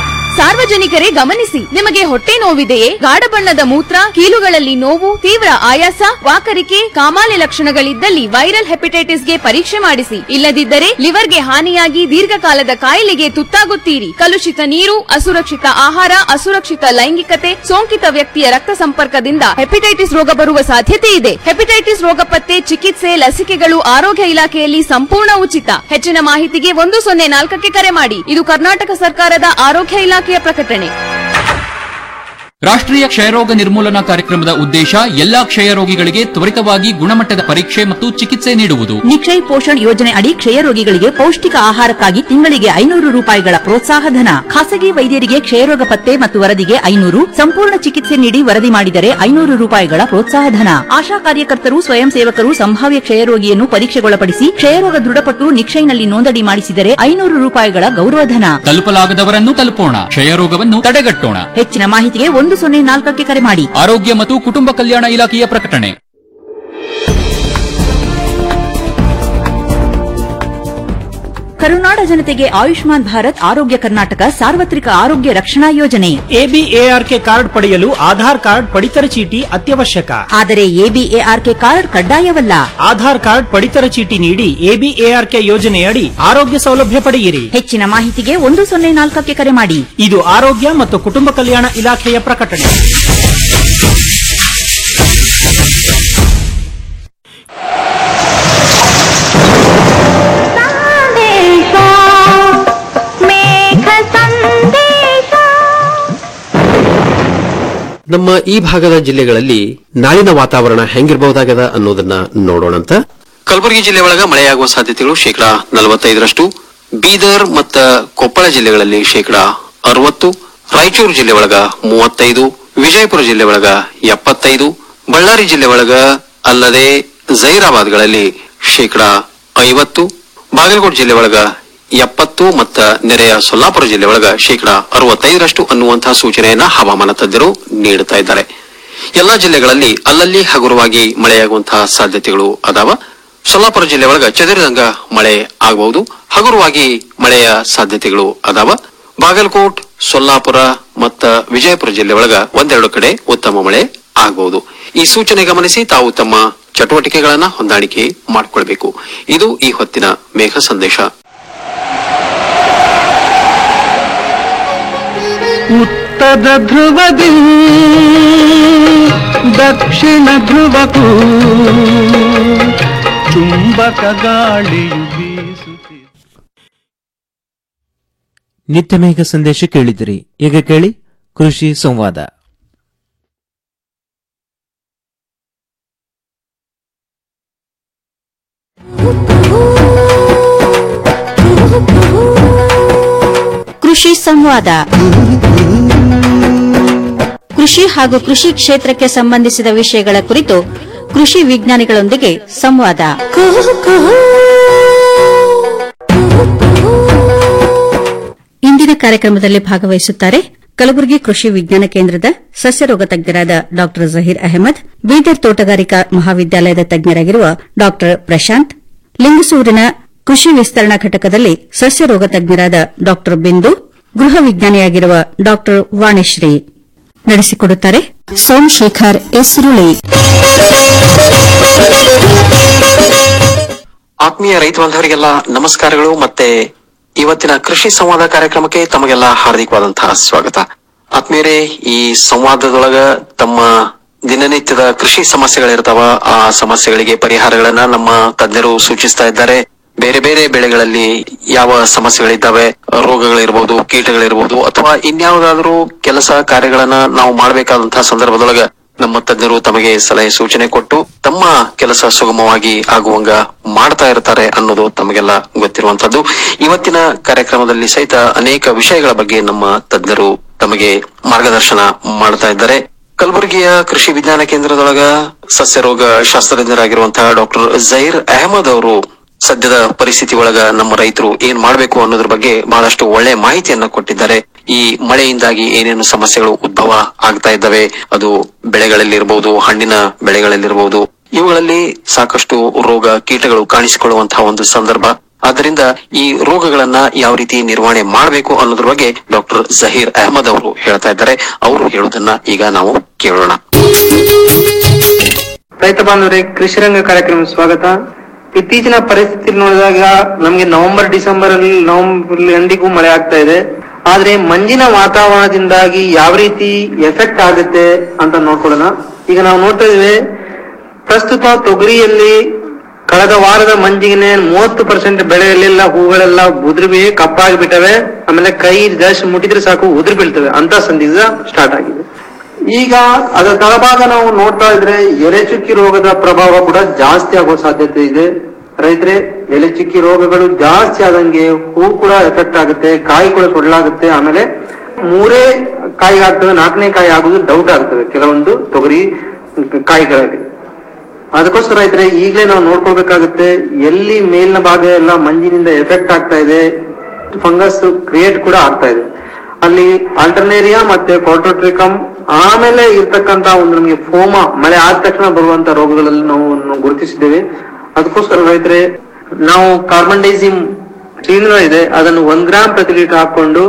ಸಾರ್ವಜನಿಕರೇ ಗಮನಿಸಿ ನಿಮಗೆ ಹೊಟ್ಟೆ ನೋವಿದೆಯೇ ಗಾಢ ಬಣ್ಣದ ಮೂತ್ರ ಕೀಲುಗಳಲ್ಲಿ ನೋವು ತೀವ್ರ ಆಯಾಸ ವಾಕರಿಕೆ ಕಾಮಾಲೆ ಲಕ್ಷಣಗಳಿದ್ದಲ್ಲಿ ವೈರಲ್ ಹೆಪಟೈಟಿಸ್ಗೆ ಪರೀಕ್ಷೆ ಮಾಡಿಸಿ ಇಲ್ಲದಿದ್ದರೆ ಲಿವರ್ಗೆ ಹಾನಿಯಾಗಿ ದೀರ್ಘಕಾಲದ ಕಾಯಿಲೆಗೆ ತುತ್ತಾಗುತ್ತೀರಿ ಕಲುಷಿತ ನೀರು ಅಸುರಕ್ಷಿತ ಆಹಾರ ಅಸುರಕ್ಷಿತ ಲೈಂಗಿಕತೆ ಸೋಂಕಿತ ವ್ಯಕ್ತಿಯ ರಕ್ತ ಸಂಪರ್ಕದಿಂದ ಹೆಪಟೈಟಿಸ್ ರೋಗ ಬರುವ ಸಾಧ್ಯತೆ ಇದೆ ಹೆಪಟೈಟಿಸ್ ರೋಗ ಪತ್ತೆ ಚಿಕಿತ್ಸೆ ಲಸಿಕೆಗಳು ಆರೋಗ್ಯ ಇಲಾಖೆಯಲ್ಲಿ ಸಂಪೂರ್ಣ ಉಚಿತ ಹೆಚ್ಚಿನ ಮಾಹಿತಿಗೆ ಒಂದು ಸೊನ್ನೆ ನಾಲ್ಕಕ್ಕೆ ಕರೆ ಮಾಡಿ ಇದು ಕರ್ನಾಟಕ ಸರ್ಕಾರದ ಆರೋಗ್ಯ ಇಲಾಖೆಯ ಪ್ರಕಟಣೆ ರಾಷ್ಟ್ರೀಯ ಕ್ಷಯರೋಗ ನಿರ್ಮೂಲನಾ ಕಾರ್ಯಕ್ರಮದ ಉದ್ದೇಶ ಎಲ್ಲಾ ಕ್ಷಯರೋಗಿಗಳಿಗೆ ತ್ವರಿತವಾಗಿ ಗುಣಮಟ್ಟದ ಪರೀಕ್ಷೆ ಮತ್ತು ಚಿಕಿತ್ಸೆ ನೀಡುವುದು ನಿಕ್ಷಯ್ ಪೋಷಣ್ ಯೋಜನೆ ಅಡಿ ಕ್ಷಯರೋಗಿಗಳಿಗೆ ಪೌಷ್ಟಿಕ ಆಹಾರಕ್ಕಾಗಿ ತಿಂಗಳಿಗೆ ಐನೂರು ರೂಪಾಯಿಗಳ ಪ್ರೋತ್ಸಾಹ ಧನ ಖಾಸಗಿ ವೈದ್ಯರಿಗೆ ಕ್ಷಯರೋಗ ಪತ್ತೆ ಮತ್ತು ವರದಿಗೆ ಐನೂರು ಸಂಪೂರ್ಣ ಚಿಕಿತ್ಸೆ ನೀಡಿ ವರದಿ ಮಾಡಿದರೆ ಐನೂರು ರೂಪಾಯಿಗಳ ಪ್ರೋತ್ಸಾಹ ಧನ ಆಶಾ ಕಾರ್ಯಕರ್ತರು ಸ್ವಯಂ ಸೇವಕರು ಸಂಭಾವ್ಯ ಕ್ಷಯರೋಗಿಯನ್ನು ಪರೀಕ್ಷೆಗೊಳಪಡಿಸಿ ಕ್ಷಯರೋಗ ದೃಢಪಟ್ಟು ನಿಕ್ಷಯ್ನಲ್ಲಿ ನೋಂದಣಿ ಮಾಡಿಸಿದರೆ ಐನೂರು ರೂಪಾಯಿಗಳ ಗೌರವಧನ ತಲುಪಲಾಗದವರನ್ನು ತಲುಪೋಣ ಕ್ಷಯರೋಗವನ್ನು ತಡೆಗಟ್ಟೋಣ ಹೆಚ್ಚಿನ ಮಾಹಿತಿಗೆ ಒಂದು ಸೊನ್ನೆ ನಾಲ್ಕಕ್ಕೆ ಕರೆ ಮಾಡಿ ಆರೋಗ್ಯ ಮತ್ತು ಕುಟುಂಬ ಕಲ್ಯಾಣ ಇಲಾಖೆಯ ಪ್ರಕಟಣೆ ಕರುನಾಡ ಜನತೆಗೆ ಆಯುಷ್ಮಾನ್ ಭಾರತ್ ಆರೋಗ್ಯ ಕರ್ನಾಟಕ ಸಾರ್ವತ್ರಿಕ ಆರೋಗ್ಯ ರಕ್ಷಣಾ ಯೋಜನೆ ಎಬಿಎಆರ್ಕೆ ಕಾರ್ಡ್ ಪಡೆಯಲು ಆಧಾರ್ ಕಾರ್ಡ್ ಪಡಿತರ ಚೀಟಿ ಅತ್ಯವಶ್ಯಕ ಆದರೆ ಎಬಿಎಆರ್ಕೆ ಕಾರ್ಡ್ ಕಡ್ಡಾಯವಲ್ಲ ಆಧಾರ್ ಕಾರ್ಡ್ ಪಡಿತರ ಚೀಟಿ ನೀಡಿ ಎಬಿಎಆರ್ಕೆ ಯೋಜನೆಯಡಿ ಆರೋಗ್ಯ ಸೌಲಭ್ಯ ಪಡೆಯಿರಿ ಹೆಚ್ಚಿನ ಮಾಹಿತಿಗೆ ಒಂದು ಸೊನ್ನೆ ನಾಲ್ಕಕ್ಕೆ ಕರೆ ಮಾಡಿ ಇದು ಆರೋಗ್ಯ ಮತ್ತು ಕುಟುಂಬ ಕಲ್ಯಾಣ ಇಲಾಖೆಯ ಪ್ರಕಟಣೆ ನಮ್ಮ ಈ ಭಾಗದ ಜಿಲ್ಲೆಗಳಲ್ಲಿ ನಾಳಿನ ವಾತಾವರಣ ಹೆಂಗಿರಬಹುದಾಗದ ಅನ್ನೋದನ್ನ ನೋಡೋಣಂತ ಕಲಬುರಗಿ ಜಿಲ್ಲೆ ಒಳಗ ಮಳೆಯಾಗುವ ಸಾಧ್ಯತೆಗಳು ಶೇಕಡಾ ನಲವತ್ತೈದರಷ್ಟು ಬೀದರ್ ಮತ್ತ ಕೊಪ್ಪಳ ಜಿಲ್ಲೆಗಳಲ್ಲಿ ಶೇಕಡಾ ಅರವತ್ತು ರಾಯಚೂರು ಜಿಲ್ಲೆ ಒಳಗ ಮೂವತ್ತೈದು ವಿಜಯಪುರ ಜಿಲ್ಲೆ ಒಳಗ ಎಪ್ಪತ್ತೈದು ಬಳ್ಳಾರಿ ಜಿಲ್ಲೆ ಒಳಗ ಅಲ್ಲದೆ ಜೈರಾಬಾದ್ಗಳಲ್ಲಿ ಶೇಕಡಾ ಐವತ್ತು ಬಾಗಲಕೋಟೆ ಜಿಲ್ಲೆ ಒಳಗ ಎಪ್ಪತ್ತು ಮತ್ತ ನೆರೆಯ ಸೊಲ್ಲಾಪುರ ಜಿಲ್ಲೆ ಒಳಗ ಶೇಕಡಾ ಅರವತ್ತೈದರಷ್ಟು ಅನ್ನುವಂತಹ ಸೂಚನೆಯನ್ನ ಹವಾಮಾನ ತಜ್ಞರು ನೀಡುತ್ತಾ ಇದ್ದಾರೆ ಎಲ್ಲಾ ಜಿಲ್ಲೆಗಳಲ್ಲಿ ಅಲ್ಲಲ್ಲಿ ಹಗುರವಾಗಿ ಮಳೆಯಾಗುವಂತಹ ಸಾಧ್ಯತೆಗಳು ಅದಾವ ಸೊಲ್ಲಾಪುರ ಜಿಲ್ಲೆ ಒಳಗ ಚದುರಿದಂಗ ಮಳೆ ಆಗಬಹುದು ಹಗುರವಾಗಿ ಮಳೆಯ ಸಾಧ್ಯತೆಗಳು ಅದಾವ ಬಾಗಲಕೋಟ್ ಸೊಲ್ಲಾಪುರ ಮತ್ತ ವಿಜಯಪುರ ಜಿಲ್ಲೆ ಒಳಗ ಒಂದೆರಡು ಕಡೆ ಉತ್ತಮ ಮಳೆ ಆಗಬಹುದು ಈ ಸೂಚನೆ ಗಮನಿಸಿ ತಾವು ತಮ್ಮ ಚಟುವಟಿಕೆಗಳನ್ನ ಹೊಂದಾಣಿಕೆ ಮಾಡಿಕೊಳ್ಬೇಕು ಇದು ಈ ಹೊತ್ತಿನ ಮೇಘ ಸಂದೇಶ ಉತ್ತರ ಧ್ರುವದಿ ದಕ್ಷಿಣ ಧ್ರುವಕ್ಕೂ ಚುಂಬಕ ಗಾಳಿಯು ಬೀಸುತ್ತಿದೆ ನಿತ್ಯ ಮೇಘ ಸಂದೇಶ ಕೇಳಿದಿರಿ ಈಗ ಕೇಳಿ ಕೃಷಿ ಸಂವಾದ ಕೃಷಿ ಸಂವಾದ ಕೃಷಿ ಹಾಗೂ ಕೃಷಿ ಕ್ಷೇತ್ರಕ್ಕೆ ಸಂಬಂಧಿಸಿದ ವಿಷಯಗಳ ಕುರಿತು ಕೃಷಿ ವಿಜ್ಞಾನಿಗಳೊಂದಿಗೆ ಸಂವಾದ ಇಂದಿನ ಕಾರ್ಯಕ್ರಮದಲ್ಲಿ ಭಾಗವಹಿಸುತ್ತಾರೆ ಕಲಬುರಗಿ ಕೃಷಿ ವಿಜ್ಞಾನ ಕೇಂದ್ರದ ಸಸ್ಯರೋಗ ತಜ್ಞರಾದ ಡಾ ಜಹೀರ್ ಅಹಮದ್ ಬೀದರ್ ತೋಟಗಾರಿಕಾ ಮಹಾವಿದ್ಯಾಲಯದ ತಜ್ಞರಾಗಿರುವ ಡಾ ಪ್ರಶಾಂತ್ ಲಿಂಗಸೂರಿನ ಕೃಷಿ ವಿಸ್ತರಣಾ ಘಟಕದಲ್ಲಿ ಸಸ್ಯರೋಗ ತಜ್ಞರಾದ ಡಾ ಬಿಂದು ಗೃಹ ವಿಜ್ಞಾನಿಯಾಗಿರುವ ಡಾ ವಾಣಿಶ್ರೀ ನಡೆಸಿಕೊಡುತ್ತಾರೆ ಸೋಮಶೇಖರ್ ಎಸ್ರುಳಿ ಆತ್ಮೀಯ ರೈತ ಬಾಂಧವರಿಗೆಲ್ಲ ನಮಸ್ಕಾರಗಳು ಮತ್ತೆ ಇವತ್ತಿನ ಕೃಷಿ ಸಂವಾದ ಕಾರ್ಯಕ್ರಮಕ್ಕೆ ತಮಗೆಲ್ಲ ಹಾರ್ದಿಕವಾದಂತಹ ಸ್ವಾಗತ ಆತ್ಮೀಯರೇ ಈ ಸಂವಾದದೊಳಗ ತಮ್ಮ ದಿನನಿತ್ಯದ ಕೃಷಿ ಸಮಸ್ಯೆಗಳಿರ್ತಾವ ಆ ಸಮಸ್ಯೆಗಳಿಗೆ ಪರಿಹಾರಗಳನ್ನ ನಮ್ಮ ತಜ್ಞರು ಸೂಚಿಸ್ತಾ ಇದ್ದಾರೆ ಬೇರೆ ಬೇರೆ ಬೆಳೆಗಳಲ್ಲಿ ಯಾವ ಸಮಸ್ಯೆಗಳಿದ್ದಾವೆ ರೋಗಗಳಿರ್ಬೋದು ಕೀಟಗಳಿರ್ಬೋದು ಅಥವಾ ಇನ್ಯಾವುದಾದ್ರೂ ಕೆಲಸ ಕಾರ್ಯಗಳನ್ನ ನಾವು ಮಾಡಬೇಕಾದಂತಹ ಸಂದರ್ಭದೊಳಗ ನಮ್ಮ ತಜ್ಞರು ತಮಗೆ ಸಲಹೆ ಸೂಚನೆ ಕೊಟ್ಟು ತಮ್ಮ ಕೆಲಸ ಸುಗಮವಾಗಿ ಆಗುವಂಗ ಮಾಡ್ತಾ ಇರ್ತಾರೆ ಅನ್ನೋದು ತಮಗೆಲ್ಲ ಗೊತ್ತಿರುವಂತದ್ದು ಇವತ್ತಿನ ಕಾರ್ಯಕ್ರಮದಲ್ಲಿ ಸಹಿತ ಅನೇಕ ವಿಷಯಗಳ ಬಗ್ಗೆ ನಮ್ಮ ತಜ್ಞರು ತಮಗೆ ಮಾರ್ಗದರ್ಶನ ಮಾಡ್ತಾ ಇದ್ದಾರೆ ಕಲಬುರಗಿಯ ಕೃಷಿ ವಿಜ್ಞಾನ ಕೇಂದ್ರದೊಳಗ ಸಸ್ಯರೋಗ ಶಾಸ್ತ್ರಜ್ಞರಾಗಿರುವಂತಹ ಡಾಕ್ಟರ್ ಜೈರ್ ಅಹಮದ್ ಅವರು ಸದ್ಯದ ಪರಿಸ್ಥಿತಿ ಒಳಗ ನಮ್ಮ ರೈತರು ಏನ್ ಮಾಡ್ಬೇಕು ಅನ್ನೋದ್ರ ಬಗ್ಗೆ ಬಹಳಷ್ಟು ಒಳ್ಳೆ ಮಾಹಿತಿಯನ್ನ ಕೊಟ್ಟಿದ್ದಾರೆ ಈ ಮಳೆಯಿಂದಾಗಿ ಏನೇನು ಸಮಸ್ಯೆಗಳು ಉದ್ಭವ ಆಗ್ತಾ ಇದ್ದಾವೆ ಅದು ಬೆಳೆಗಳಲ್ಲಿರ್ಬಹುದು ಹಣ್ಣಿನ ಬೆಳೆಗಳಲ್ಲಿರ್ಬಹುದು ಇವುಗಳಲ್ಲಿ ಸಾಕಷ್ಟು ರೋಗ ಕೀಟಗಳು ಕಾಣಿಸಿಕೊಳ್ಳುವಂತಹ ಒಂದು ಸಂದರ್ಭ ಆದ್ದರಿಂದ ಈ ರೋಗಗಳನ್ನ ಯಾವ ರೀತಿ ನಿರ್ವಹಣೆ ಮಾಡಬೇಕು ಅನ್ನೋದ್ರ ಬಗ್ಗೆ ಡಾಕ್ಟರ್ ಜಹೀರ್ ಅಹಮದ್ ಅವರು ಹೇಳ್ತಾ ಇದ್ದಾರೆ ಅವರು ಹೇಳುವುದನ್ನ ಈಗ ನಾವು ಕೇಳೋಣ ರೈತ ಬಾಂಧವರೇ ಕೃಷಿ ರಂಗ ಕಾರ್ಯಕ್ರಮ ಸ್ವಾಗತ ಇತ್ತೀಚಿನ ಪರಿಸ್ಥಿತಿ ನೋಡಿದಾಗ ನಮಗೆ ನವೆಂಬರ್ ಡಿಸೆಂಬರ್ ಅಲ್ಲಿ ನವೆಂಬರ್ ಎಂಡಿಗೂ ಮಳೆ ಆಗ್ತಾ ಇದೆ ಆದ್ರೆ ಮಂಜಿನ ವಾತಾವರಣದಿಂದಾಗಿ ಯಾವ ರೀತಿ ಎಫೆಕ್ಟ್ ಆಗುತ್ತೆ ಅಂತ ನೋಡ್ಕೊಳ್ಳೋಣ ಈಗ ನಾವು ನೋಡ್ತಾ ಇದ್ದೇವೆ ಪ್ರಸ್ತುತ ತೊಗರಿಯಲ್ಲಿ ಕಳೆದ ವಾರದ ಮಂಜಿಗೆ ಮೂವತ್ತು ಪರ್ಸೆಂಟ್ ಬೆಳೆಯಲ್ಲೆಲ್ಲ ಹೂಗಳೆಲ್ಲ ಉದುರಿ ಕಪ್ಪಾಗಿ ಬಿಟ್ಟವೆ ಆಮೇಲೆ ಕೈ ಜಸ್ಟ್ ಮುಟ್ಟಿದ್ರೆ ಸಾಕು ಉದುರಿ ಬೀಳ್ತವೆ ಅಂತ ಸಂದಿಗ್ಧ ಸ್ಟಾರ್ಟ್ ಆಗಿದೆ ಈಗ ಅದರ ತಳಭಾಗ ನಾವು ನೋಡ್ತಾ ಇದ್ರೆ ಎಲೆಚುಕ್ಕಿ ರೋಗದ ಪ್ರಭಾವ ಕೂಡ ಜಾಸ್ತಿ ಆಗೋ ಸಾಧ್ಯತೆ ಇದೆ ರೈತರೆ ಎಲೆಚುಕ್ಕಿ ರೋಗಗಳು ಜಾಸ್ತಿ ಆದಂಗೆ ಹೂ ಕೂಡ ಎಫೆಕ್ಟ್ ಆಗುತ್ತೆ ಕಾಯಿ ಕೂಡ ಸೊಡ್ಲಾಗುತ್ತೆ ಆಮೇಲೆ ಮೂರೇ ಕಾಯಿ ಆಗ್ತವೆ ನಾಲ್ಕನೇ ಕಾಯಿ ಆಗುದು ಡೌಟ್ ಆಗ್ತವೆ ಕೆಲವೊಂದು ತೊಗರಿ ಕಾಯಿಗಳಲ್ಲಿ ಅದಕ್ಕೋಸ್ಕರ ರೈತರೆ ಈಗಲೇ ನಾವು ನೋಡ್ಕೊಳ್ಬೇಕಾಗುತ್ತೆ ಎಲ್ಲಿ ಮೇಲಿನ ಭಾಗ ಎಲ್ಲ ಮಂಜಿನಿಂದ ಎಫೆಕ್ಟ್ ಆಗ್ತಾ ಇದೆ ಫಂಗಸ್ ಕ್ರಿಯೇಟ್ ಕೂಡ ಆಗ್ತಾ ಇದೆ ಅಲ್ಲಿ ಆಲ್ಟರ್ನೇರಿಯಾ ಮತ್ತೆ ಕಾಟ್ರೋಟ್ರಿಕಮ್ ಆಮೇಲೆ ಇರ್ತಕ್ಕಂತ ಒಂದು ನಮಗೆ ಫೋಮ ಮಳೆ ಆದ ತಕ್ಷಣ ಬರುವಂತ ರೋಗಗಳಲ್ಲಿ ನಾವು ನಾವು ಗುರುತಿಸಿದ್ದೇವೆ ಅದಕ್ಕೋಸ್ಕರ ರೈತರೆ ನಾವು ಕಾರ್ಬನ್ ಡೈಸಿಮ್ ಇದೆ ಅದನ್ನು ಒಂದ್ ಗ್ರಾಮ್ ಪ್ರತಿ ಲೀಟರ್ ಹಾಕೊಂಡು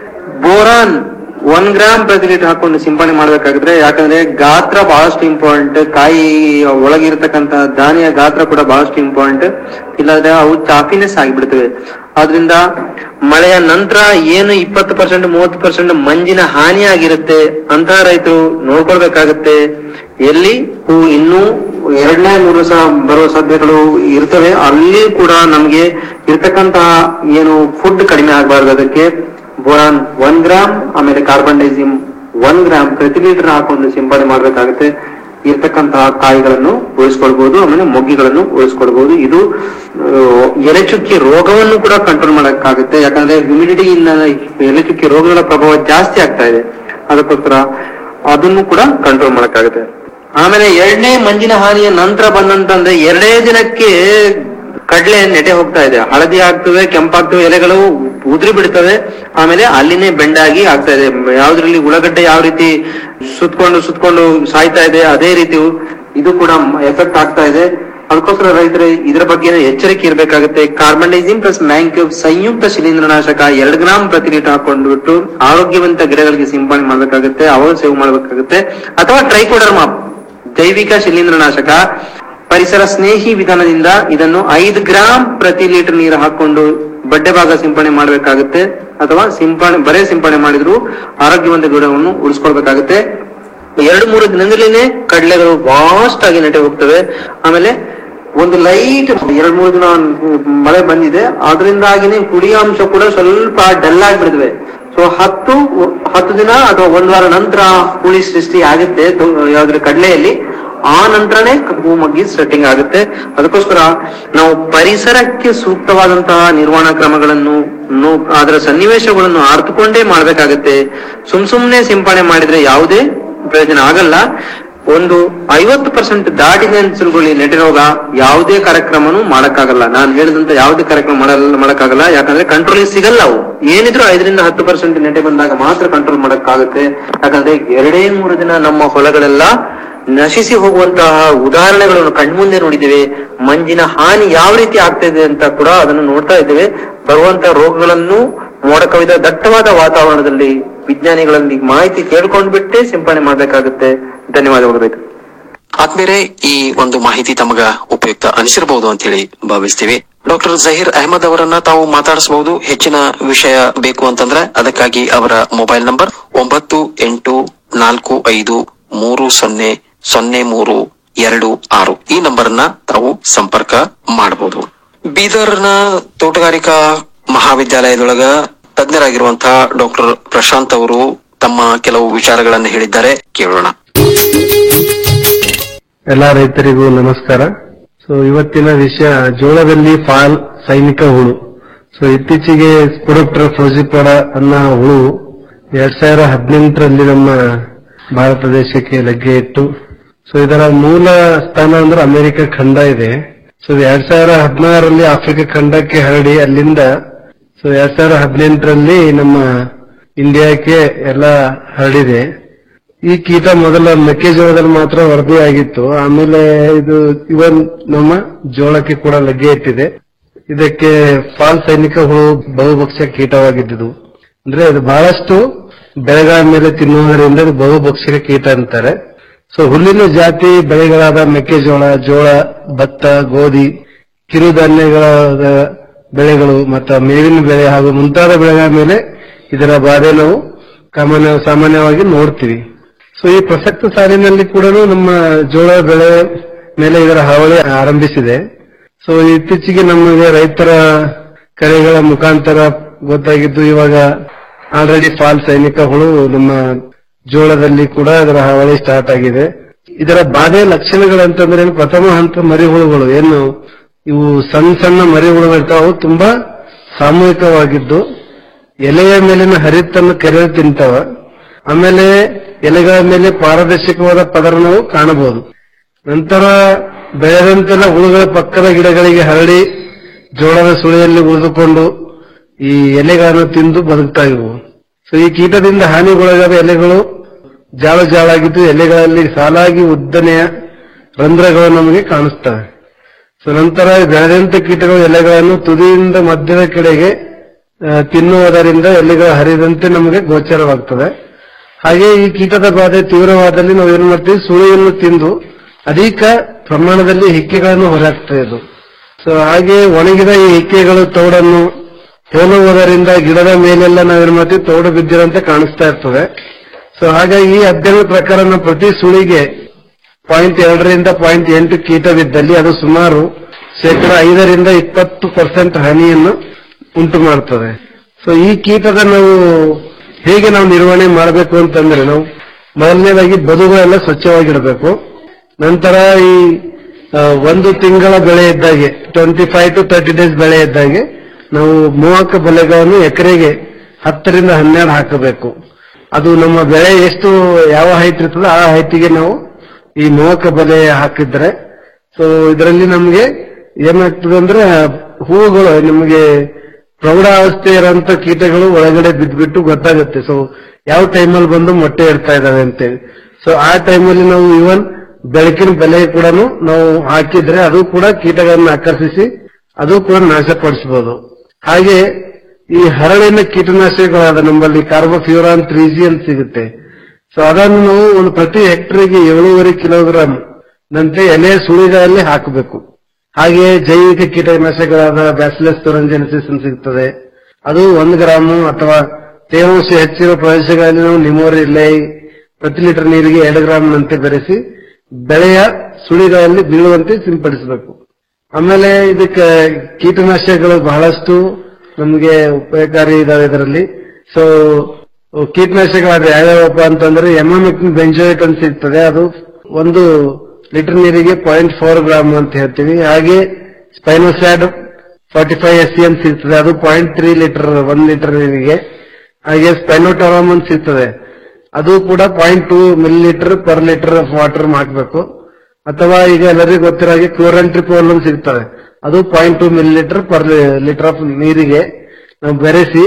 ಬೋರಾನ್ ಒನ್ ಗ್ರಾಮ್ ಪ್ರತಿ ಲೀಟರ್ ಹಾಕೊಂಡು ಸಿಂಪಡಣೆ ಮಾಡ್ಬೇಕಾಗಿದ್ರೆ ಯಾಕಂದ್ರೆ ಗಾತ್ರ ಬಹಳಷ್ಟು ಇಂಪಾರ್ಟೆಂಟ್ ಕಾಯಿ ಒಳಗಿರ್ತಕ್ಕಂತ ಧಾನ್ಯ ಗಾತ್ರ ಕೂಡ ಬಹಳಷ್ಟು ಇಂಪಾರ್ಟೆಂಟ್ ಇಲ್ಲಾಂದ್ರೆ ಅವು ಚಾಪಿನೆಸ್ ಆಗಿಬಿಡ್ತವೆ ಆದ್ರಿಂದ ಮಳೆಯ ನಂತರ ಏನು ಇಪ್ಪತ್ತು ಪರ್ಸೆಂಟ್ ಮೂವತ್ತು ಪರ್ಸೆಂಟ್ ಮಂಜಿನ ಹಾನಿ ಆಗಿರುತ್ತೆ ಅಂತ ರೈತರು ನೋಡ್ಕೊಳ್ಬೇಕಾಗುತ್ತೆ ಎಲ್ಲಿ ಹೂ ಇನ್ನೂ ಎರಡನೇ ಮೂರು ಸಹ ಬರುವ ಸಾಧ್ಯತೆಗಳು ಇರ್ತವೆ ಅಲ್ಲಿ ಕೂಡ ನಮ್ಗೆ ಇರ್ತಕ್ಕಂತಹ ಏನು ಫುಡ್ ಕಡಿಮೆ ಆಗಬಾರ್ದು ಅದಕ್ಕೆ ಬೋರಾನ್ ಒನ್ ಗ್ರಾಮ್ ಆಮೇಲೆ ಕಾರ್ಬನ್ ಡೈಸಿಮ್ ಒನ್ ಗ್ರಾಮ್ ಪ್ರತಿ ಲೀಟರ್ ಹಾಕೊಂಡು ಸಿಂಪಡಣೆ ಮಾಡ್ಬೇಕಾಗುತ್ತೆ ಇರ್ತಕ್ಕಂತಹ ಕಾಯಿಗಳನ್ನು ಉಳಿಸ್ಕೊಳ್ಬಹುದು ಆಮೇಲೆ ಮೊಗ್ಗಿಗಳನ್ನು ಉಳಿಸ್ಕೊಳ್ಬಹುದು ಇದು ಆ, ಎಲೆಚುಕ್ಕಿ ರೋಗವನ್ನು ಕೂಡ ಕಂಟ್ರೋಲ್ ಮಾಡಕ್ಕಾಗುತ್ತೆ ಯಾಕಂದ್ರೆ ಹ್ಯುಮಿಡಿಟಿಯಿಂದ ಎಲೆಚುಕ್ಕಿ ರೋಗಗಳ ಪ್ರಭಾವ ಜಾಸ್ತಿ ಆಗ್ತಾ ಇದೆ ಅದಕ್ಕೋಸ್ಕರ ಅದನ್ನು ಕೂಡ ಕಂಟ್ರೋಲ್ ಮಾಡಕ್ಕಾಗುತ್ತೆ ಆಮೇಲೆ ಎರಡನೇ ಮಂಜಿನ ಹಾನಿಯ ನಂತರ ಬಂದಂತಂದ್ರೆ ಎರಡೇ ದಿನಕ್ಕೆ ಕಡ್ಲೆ ನೆಟೆ ಹೋಗ್ತಾ ಇದೆ ಹಳದಿ ಆಗ್ತವೆ ಕೆಂಪಾಗ್ತವೆ ಎಲೆಗಳು ಉದುರಿ ಬಿಡ್ತವೆ ಆಮೇಲೆ ಅಲ್ಲಿನೇ ಬೆಂಡಾಗಿ ಆಗ್ತಾ ಇದೆ ಯಾವ್ದ್ರಲ್ಲಿ ಉಳ್ಳಗಡ್ಡೆ ಯಾವ ರೀತಿ ಸುತ್ಕೊಂಡು ಸುತ್ಕೊಂಡು ಸಾಯ್ತಾ ಇದೆ ಅದೇ ರೀತಿ ಇದು ಕೂಡ ಎಫೆಕ್ಟ್ ಆಗ್ತಾ ಇದೆ ಅದಕ್ಕೋಸ್ಕರ ರೈತರು ಇದರ ಬಗ್ಗೆ ಎಚ್ಚರಿಕೆ ಇರಬೇಕಾಗುತ್ತೆ ಕಾರ್ಬನ್ ಡೈಸಿಮ್ ಪ್ಲಸ್ ಮ್ಯಾಂಕ್ಯೂಬ್ ಸಂಯುಕ್ತ ಶಿಲೀಂಧ್ರನಾಶಕ ಎರಡು ಗ್ರಾಮ್ ಪ್ರತಿ ಲೀಟರ್ ಹಾಕೊಂಡ್ಬಿಟ್ಟು ಆರೋಗ್ಯವಂತ ಗಿಡಗಳಿಗೆ ಸಿಂಪಡಣೆ ಮಾಡ್ಬೇಕಾಗುತ್ತೆ ಅವಾಗ ಸೇವ್ ಮಾಡ್ಬೇಕಾಗುತ್ತೆ ಅಥವಾ ಟ್ರೈಕೋಡರ್ಮಾ ಜೈವಿಕ ಶಿಲೀಂಧ್ರನಾಶಕ ಪರಿಸರ ಸ್ನೇಹಿ ವಿಧಾನದಿಂದ ಇದನ್ನು ಐದು ಗ್ರಾಮ್ ಪ್ರತಿ ಲೀಟರ್ ನೀರು ಹಾಕೊಂಡು ಬಡ್ಡೆ ಭಾಗ ಸಿಂಪಡಣೆ ಮಾಡಬೇಕಾಗುತ್ತೆ ಅಥವಾ ಸಿಂಪಡಣೆ ಬರೇ ಸಿಂಪಡಣೆ ಮಾಡಿದ್ರು ಆರೋಗ್ಯವಂತ ಗಿಡವನ್ನು ಉಳಿಸ್ಕೊಳ್ಬೇಕಾಗುತ್ತೆ ಎರಡು ಮೂರು ದಿನದಲ್ಲಿನೇ ಕಡಲೆಗಳು ವಾಸ್ಟ್ ಆಗಿ ನೆಟ್ಟೆ ಹೋಗ್ತವೆ ಆಮೇಲೆ ಒಂದು ಲೈಟ್ ಎರಡ್ ಮೂರು ದಿನ ಮಳೆ ಬಂದಿದೆ ಅದರಿಂದಾಗಿನೇ ಹುಳಿ ಅಂಶ ಕೂಡ ಸ್ವಲ್ಪ ಡಲ್ ಆಗಿಬಿಡ್ತವೆ ಸೊ ಹತ್ತು ಹತ್ತು ದಿನ ಅಥವಾ ಒಂದ್ ವಾರ ನಂತರ ಹುಳಿ ಸೃಷ್ಟಿ ಆಗುತ್ತೆ ತು- ಯಾವ್ದ್ರ ಕಡಲೆಯಲ್ಲಿ ಆ ನಂತರನೇ ಹೂ ಮಗ್ಗಿ ಸೆಟ್ಟಿಂಗ್ ಆಗುತ್ತೆ ಅದಕ್ಕೋಸ್ಕರ ನಾವು ಪರಿಸರಕ್ಕೆ ಸೂಕ್ತವಾದಂತಹ ನಿರ್ವಹಣಾ ಕ್ರಮಗಳನ್ನು ನೋ- ಅದರ ಸನ್ನಿವೇಶಗಳನ್ನು ಅರ್ಥಕೊಂಡೇ ಮಾಡ್ಬೇಕಾಗತ್ತೆ ಸುಮ್ ಸುಮ್ನೆ ಸಿಂಪಡಣೆ ಮಾಡಿದ್ರೆ ಯಾವುದೇ ಪ್ರಯೋಜನ ಆಗಲ್ಲ ಒಂದು ಐವತ್ತು ಪರ್ಸೆಂಟ್ ದಾಟಿದೆ ಅನ್ಸಲ್ಕೊಳ್ಳಿ ನೆಟ್ಟಿರೋಗ ಯಾವುದೇ ಕಾರ್ಯಕ್ರಮನೂ ಮಾಡಕ್ಕಾಗಲ್ಲ ನಾನು ಹೇಳಿದಂತ ಯಾವುದೇ ಕಾರ್ಯಕ್ರಮ ಮಾಡಲ್ಲ ಮಾಡಕ್ಕಾಗಲ್ಲ ಯಾಕಂದ್ರೆ ಕಂಟ್ರೋಲ್ ಸಿಗಲ್ಲ ಅವು ಏನಿದ್ರು ಐದರಿಂದ ಹತ್ತು ಪರ್ಸೆಂಟ್ ನೆಟ್ಟೆ ಬಂದಾಗ ಮಾತ್ರ ಕಂಟ್ರೋಲ್ ಮಾಡಕ್ಕಾಗುತ್ತೆ ಯಾಕಂದ್ರೆ ಎರಡೇ ಮೂರು ದಿನ ನಮ್ಮ ಹೊಲಗಳೆಲ್ಲ ನಶಿಸಿ ಹೋಗುವಂತಹ ಉದಾಹರಣೆಗಳನ್ನು ಕಣ್ಮುಂದೆ ನೋಡಿದ್ದೇವೆ ಮಂಜಿನ ಹಾನಿ ಯಾವ ರೀತಿ ಆಗ್ತಾ ಇದೆ ಅಂತ ಕೂಡ ಅದನ್ನು ನೋಡ್ತಾ ಇದ್ದೇವೆ ಬರುವಂತ ರೋಗಗಳನ್ನು ಮೋಡ ಕವಿದ ದಟ್ಟವಾದ ವಾತಾವರಣದಲ್ಲಿ ವಿಜ್ಞಾನಿಗಳಲ್ಲಿ ಮಾಹಿತಿ ಕೇಳ್ಕೊಂಡ್ಬಿಟ್ಟೆ ಸಿಂಪಡಣೆ ಮಾಡ್ಬೇಕಾಗುತ್ತೆ ಧನ್ಯವಾದಗಳು ರೈತ ಆದ್ಮೇಲೆ ಈ ಒಂದು ಮಾಹಿತಿ ತಮಗ ಉಪಯುಕ್ತ ಅನಿಸಿರಬಹುದು ಅಂತ ಹೇಳಿ ಭಾವಿಸ್ತೀವಿ ಡಾಕ್ಟರ್ ಜಹೀರ್ ಅಹಮದ್ ಅವರನ್ನ ತಾವು ಮಾತಾಡಿಸಬಹುದು ಹೆಚ್ಚಿನ ವಿಷಯ ಬೇಕು ಅಂತಂದ್ರೆ ಅದಕ್ಕಾಗಿ ಅವರ ಮೊಬೈಲ್ ನಂಬರ್ ಒಂಬತ್ತು ಎಂಟು ನಾಲ್ಕು ಐದು ಮೂರು ಸೊನ್ನೆ ಸೊನ್ನೆ ಮೂರು ಎರಡು ಆರು ಈ ನಂಬರ್ನ ತಾವು ಸಂಪರ್ಕ ಮಾಡಬಹುದು ಬೀದರ್ನ ತೋಟಗಾರಿಕಾ ಮಹಾವಿದ್ಯಾಲಯದೊಳಗ ತಜ್ಞರಾಗಿರುವಂತಹ ಡಾಕ್ಟರ್ ಪ್ರಶಾಂತ್ ಅವರು ತಮ್ಮ ಕೆಲವು ವಿಚಾರಗಳನ್ನು ಹೇಳಿದ್ದಾರೆ ಕೇಳೋಣ ಎಲ್ಲ ರೈತರಿಗೂ ನಮಸ್ಕಾರ ಸೊ ಇವತ್ತಿನ ವಿಷಯ ಜೋಳದಲ್ಲಿ ಫಾಲ್ ಸೈನಿಕ ಹುಳು ಸೊ ಇತ್ತೀಚೆಗೆ ಸ್ಪೊಡೋಪ್ಟರ್ ಫ್ರೋಜಿಪೋಡ ಅನ್ನೋ ಹುಳು ಎರಡ್ ಸಾವಿರ ಹದಿನೆಂಟರಲ್ಲಿ ನಮ್ಮ ಭಾರತ ದೇಶಕ್ಕೆ ಲಗ್ಗೆ ಇಟ್ಟು ಸೊ ಇದರ ಮೂಲ ಸ್ಥಾನ ಅಂದ್ರೆ ಅಮೆರಿಕ ಖಂಡ ಇದೆ ಸೊ ಎರಡ್ ಸಾವಿರ ಹದಿನಾರರಲ್ಲಿ ಆಫ್ರಿಕಾ ಖಂಡಕ್ಕೆ ಹರಡಿ ಅಲ್ಲಿಂದ ಸೊ ಎರಡ್ ಸಾವಿರ ಹದಿನೆಂಟರಲ್ಲಿ ನಮ್ಮ ಇಂಡಿಯಾಕ್ಕೆ ಎಲ್ಲ ಹರಡಿದೆ ಈ ಕೀಟ ಮೊದಲ ಮೆಕ್ಕೆಜೋಳದಲ್ಲಿ ಮಾತ್ರ ವರದಿ ಆಗಿತ್ತು ಆಮೇಲೆ ಇದು ಇವನ್ ನಮ್ಮ ಜೋಳಕ್ಕೆ ಕೂಡ ಲಗ್ಗೆ ಇಟ್ಟಿದೆ ಇದಕ್ಕೆ ಫಾಲ್ ಸೈನಿಕ ಹುಳು ಬಹುಭಕ್ಷ ಕೀಟವಾಗಿದ್ದುದು ಅಂದ್ರೆ ಅದು ಬಹಳಷ್ಟು ಬೆಳೆಗಳ ಮೇಲೆ ತಿನ್ನುವುದರಿಂದ ಇದು ಬಹುಭಕ್ಷಕ ಕೀಟ ಅಂತಾರೆ ಸೊ ಹುಲ್ಲಿನ ಜಾತಿ ಬೆಳೆಗಳಾದ ಮೆಕ್ಕೆಜೋಳ ಜೋಳ ಭತ್ತ ಗೋಧಿ ಕಿರುಧಾನ್ಯಗಳ ಬೆಳೆಗಳು ಮತ್ತು ಮೇವಿನ ಬೆಳೆ ಹಾಗೂ ಮುಂತಾದ ಬೆಳೆಗಳ ಮೇಲೆ ಇದರ ಬಾಧೆ ನಾವು ಸಾಮಾನ್ಯ ಸಾಮಾನ್ಯವಾಗಿ ನೋಡ್ತೀವಿ ಸೊ ಈ ಪ್ರಸಕ್ತ ಸಾಲಿನಲ್ಲಿ ಕೂಡ ನಮ್ಮ ಜೋಳ ಬೆಳೆ ಮೇಲೆ ಇದರ ಹಾವಳಿ ಆರಂಭಿಸಿದೆ ಸೊ ಇತ್ತೀಚೆಗೆ ನಮಗೆ ರೈತರ ಕರೆಗಳ ಮುಖಾಂತರ ಗೊತ್ತಾಗಿದ್ದು ಇವಾಗ ಆಲ್ರೆಡಿ ಫಾಲ್ ಸೈನಿಕ ಹುಳು ನಮ್ಮ ಜೋಳದಲ್ಲಿ ಕೂಡ ಅದರ ಹಾವಳಿ ಸ್ಟಾರ್ಟ್ ಆಗಿದೆ ಇದರ ಬಾಧೆ ಲಕ್ಷಣಗಳಂತಂದ್ರೆ ಏನು? ಪ್ರಥಮ ಹಂತ ಮರಿಹುಳುಗಳು ಏನು ಇವು ಸಣ್ಣ ಸಣ್ಣ ಮರಿಹುಳುಗಳು ಇರ್ತಾವೆ ಅವು ತುಂಬಾ ಸಾಮೂಹಿಕವಾಗಿದ್ದು ಎಲೆಯ ಮೇಲಿನ ಹರಿತನ್ನು ಕೆರೆ ತಿಂತಾವ ಆಮೇಲೆ ಎಲೆಗಳ ಮೇಲೆ ಪಾರದರ್ಶಕವಾದ ಪದರ ನಾವು ಕಾಣಬಹುದು ನಂತರ ಬೆಳೆದಂತೆಲ್ಲ ಹುಳುಗಳ ಪಕ್ಕದ ಗಿಡಗಳಿಗೆ ಹರಡಿ ಜೋಳದ ಸುಳಿಯಲ್ಲಿ ಉಳಿದುಕೊಂಡು ಈ ಎಲೆಗಳನ್ನು ತಿಂದು ಬದುಕ್ತಾ ಇವು ಸೊ ಈ ಕೀಟದಿಂದ ಹಾನಿಗೊಳಗಾದ ಎಲೆಗಳು ಜಾಳು ಜಾಳಾಗಿದ್ದು ಎಲೆಗಳಲ್ಲಿ ಸಾಲಾಗಿ ಉದ್ದನೆಯ ರಂಧ್ರಗಳು ನಮಗೆ ಕಾಣಿಸ್ತವೆ ಸೊ ನಂತರ ಬೆಳೆದಂತ ಕೀಟಗಳು ಎಲೆಗಳನ್ನು ತುದಿಯಿಂದ ಮಧ್ಯದ ಕಡೆಗೆ ಆ, ತಿನ್ನುವುದರಿಂದ ಎಲೆಗಳು ಹರಿದಂತೆ ನಮಗೆ ಗೋಚರವಾಗ್ತದೆ ಹಾಗೆ ಈ ಕೀಟದ ಬಾಧೆ ತೀವ್ರವಾದಲ್ಲಿ ನಾವು ಏನ್ ಮಾಡ್ತೀವಿ ಸುಳಿಯನ್ನು ತಿಂದು ಅಧಿಕ ಪ್ರಮಾಣದಲ್ಲಿ ಹಿಕ್ಕೆಗಳನ್ನು ಹೊರಹಾಕ್ತದೆ ಇದು ಸೊ ಹಾಗೆ ಒಣಗಿದ ಈ ಹಿಕ್ಕೆಗಳು ತೌಡನ್ನು ಹೋಲುವುದರಿಂದ ಗಿಡದ ಮೇಲೆಲ್ಲ ನಾವೇನ್ ಮಾಡ್ತೀವಿ ತೌಡು ಬಿದ್ದಿರಂತೆ ಕಾಣಿಸ್ತಾ ಇರ್ತದೆ ಸೊ ಹಾಗಾಗಿ ಈ ಅಧ್ಯಯನದ ಪ್ರಕಾರ ನಾವು ಪ್ರತಿ ಸುಳಿಗೆ ಪಾಯಿಂಟ್ ಎರಡರಿಂದ ಪಾಯಿಂಟ್ ಎಂಟು ಕೀಟವಿದ್ದಲ್ಲಿ ಅದು ಸುಮಾರು ಶೇಕಡ ಐದರಿಂದ ಇಪ್ಪತ್ತು ಪರ್ಸೆಂಟ್ ಹಾನಿಯನ್ನು ಉಂಟು ಮಾಡ್ತದೆ ಸೊ ಈ ಕೀಟದ ನಾವು ಹೇಗೆ ನಾವು ನಿರ್ವಹಣೆ ಮಾಡಬೇಕು ಅಂತಂದ್ರೆ ನಾವು ಮೊದಲನೇದಾಗಿ ಬದುಗಳೆಲ್ಲ ಸ್ವಚ್ಛವಾಗಿಡಬೇಕು ನಂತರ ಈ ಆ, ಒಂದು ತಿಂಗಳ ಬೆಳೆ ಇದ್ದಾಗೆ twenty five to thirty days ಬೆಳೆ ಇದ್ದಾಗೆ ನಾವು ಮೋಹಕ ಬಲೆಗಳನ್ನು ಎಕರೆಗೆ ಹತ್ತರಿಂದ ಹನ್ನೆರಡು ಹಾಕಬೇಕು ಅದು ನಮ್ಮ ಬೆಳೆ ಎಷ್ಟು ಯಾವ ಹೈಟ್ ಇರ್ತದೆ ಆ ಹೈಟಿಗೆ ನಾವು ಈ ಮೋಹಕ ಬಲೆ ಹಾಕಿದ್ರೆ ಸೊ ಇದರಲ್ಲಿ ನಮಗೆ ಏನಾಗ್ತದೆ ಅಂದ್ರೆ ಹೂವುಗಳು ನಿಮಗೆ ಪ್ರೌಢಾವಸ್ಥೆ ಇರೋಂತ ಕೀಟಗಳು ಒಳಗಡೆ ಬಿದ್ದ್ಬಿಟ್ಟು ಗೊತ್ತಾಗುತ್ತೆ ಸೊ ಯಾವ ಟೈಮಲ್ಲಿ ಬಂದು ಮೊಟ್ಟೆ ಇಡ್ತಾ ಇದಾವೆ ಅಂತೇಳಿ ಸೊ ಆ ಟೈಮಲ್ಲಿ ನಾವು ಇವನ್ ಬೆಳಕಿನ ಬೆಲೆ ಕೂಡ ನಾವು ಹಾಕಿದ್ರೆ ಅದು ಕೂಡ ಕೀಟಗಳನ್ನ ಆಕರ್ಷಿಸಿ ಅದು ಕೂಡ ನಾಶಪಡಿಸಬಹುದು ಹಾಗೆ ಈ ಹರಳಿನ ಕೀಟನಾಶಕಗಳಾದ ನಮ್ಮಲ್ಲಿ ಕಾರ್ಬೋಫ್ಯೂರಾನ್ ತ್ರೀ ಜಿ ಅಂತ ಸಿಗುತ್ತೆ ಸೊ ಅದನ್ನು ನಾವು ಒಂದು ಪ್ರತಿ ಹೆಕ್ಟರ್ಗೆ ಏಳೂವರೆ ಕಿಲೋಗ್ರಾಂ ನಂತೆ ಎಲೆ ಸುಳಿಗಳಲ್ಲಿ ಹಾಕಬೇಕು ಹಾಗೆ ಜೈವಿಕ ಕೀಟನಾಶಕಗಳಾದ ಬ್ಯಾಸಿಲಸ್ ತೊರಂಜೆನಿಸಿಸ್ ಅಂತ ಸಿಗ್ತದೆ ಅದು ಒಂದು ಗ್ರಾಮು ಅಥವಾ ತೇವಾಂಶ ಹೆಚ್ಚಿರುವ ಪ್ರದೇಶಗಳಲ್ಲಿ ನಾವು ನಿಮೋರಿಲ್ಲೈ ಪ್ರತಿ ಲೀಟರ್ ನೀರಿಗೆ ಎರಡು ಗ್ರಾಮ್ನಂತೆ ಬೆರೆಸಿ ಬೆಳೆಯ ಸುಳಿಗಳಲ್ಲಿ ಬೀಳುವಂತೆ ಸಿಂಪಡಿಸಬೇಕು ಆಮೇಲೆ ಇದಕ್ಕೆ ಕೀಟನಾಶಕಗಳು ಬಹಳಷ್ಟು ನಮಗೆ ಉಪಯೋಗಕಾರಿ ಇದಾವೆ ಇದರಲ್ಲಿ ಸೊ ಕೀಟನಾಶಕಗಳಾದ ಯಾವ್ಯಾವಪ್ಪ ಅಂತಂದ್ರೆ ಎಮಮಿಕ್ನ್ ಬೆಂಜೋಯಿಟ್ ಅಂತ ಸಿಗ್ತದೆ ಅದು ಒಂದು ಲೀಟರ್ ನೀರಿಗೆ ಪಾಯಿಂಟ್ ಫೋರ್ ಗ್ರಾಮ್ ಅಂತ ಹೇಳ್ತೀವಿ ಹಾಗೆ spinosad forty five S C ಅಂತ ಸಿಗ್ತದೆ ಅದು ಪಾಯಿಂಟ್ ತ್ರೀ ಲೀಟರ್ ಒಂದ್ ಲೀಟರ್ ನೀರಿಗೆ ಹಾಗೆ ಸ್ಪೈನೋಟಾರಮ್ ಅಂತ ಸಿಗ್ತದೆ ಅದು ಕೂಡ point two millilitre per litre of water ಹಾಕ್ಬೇಕು ಅಥವಾ ಈಗ ಎಲ್ಲರಿಗೂ ಗೊತ್ತಿರೋ ಹಾಗೆ ಕ್ಲೋರಂಟ್ರಿಪೋಲ್ ಅಂತ ಸಿಗ್ತದೆ ಅದು point two millilitre per litre of ನೀರಿಗೆ ನಾವು ಬೆರೆಸಿ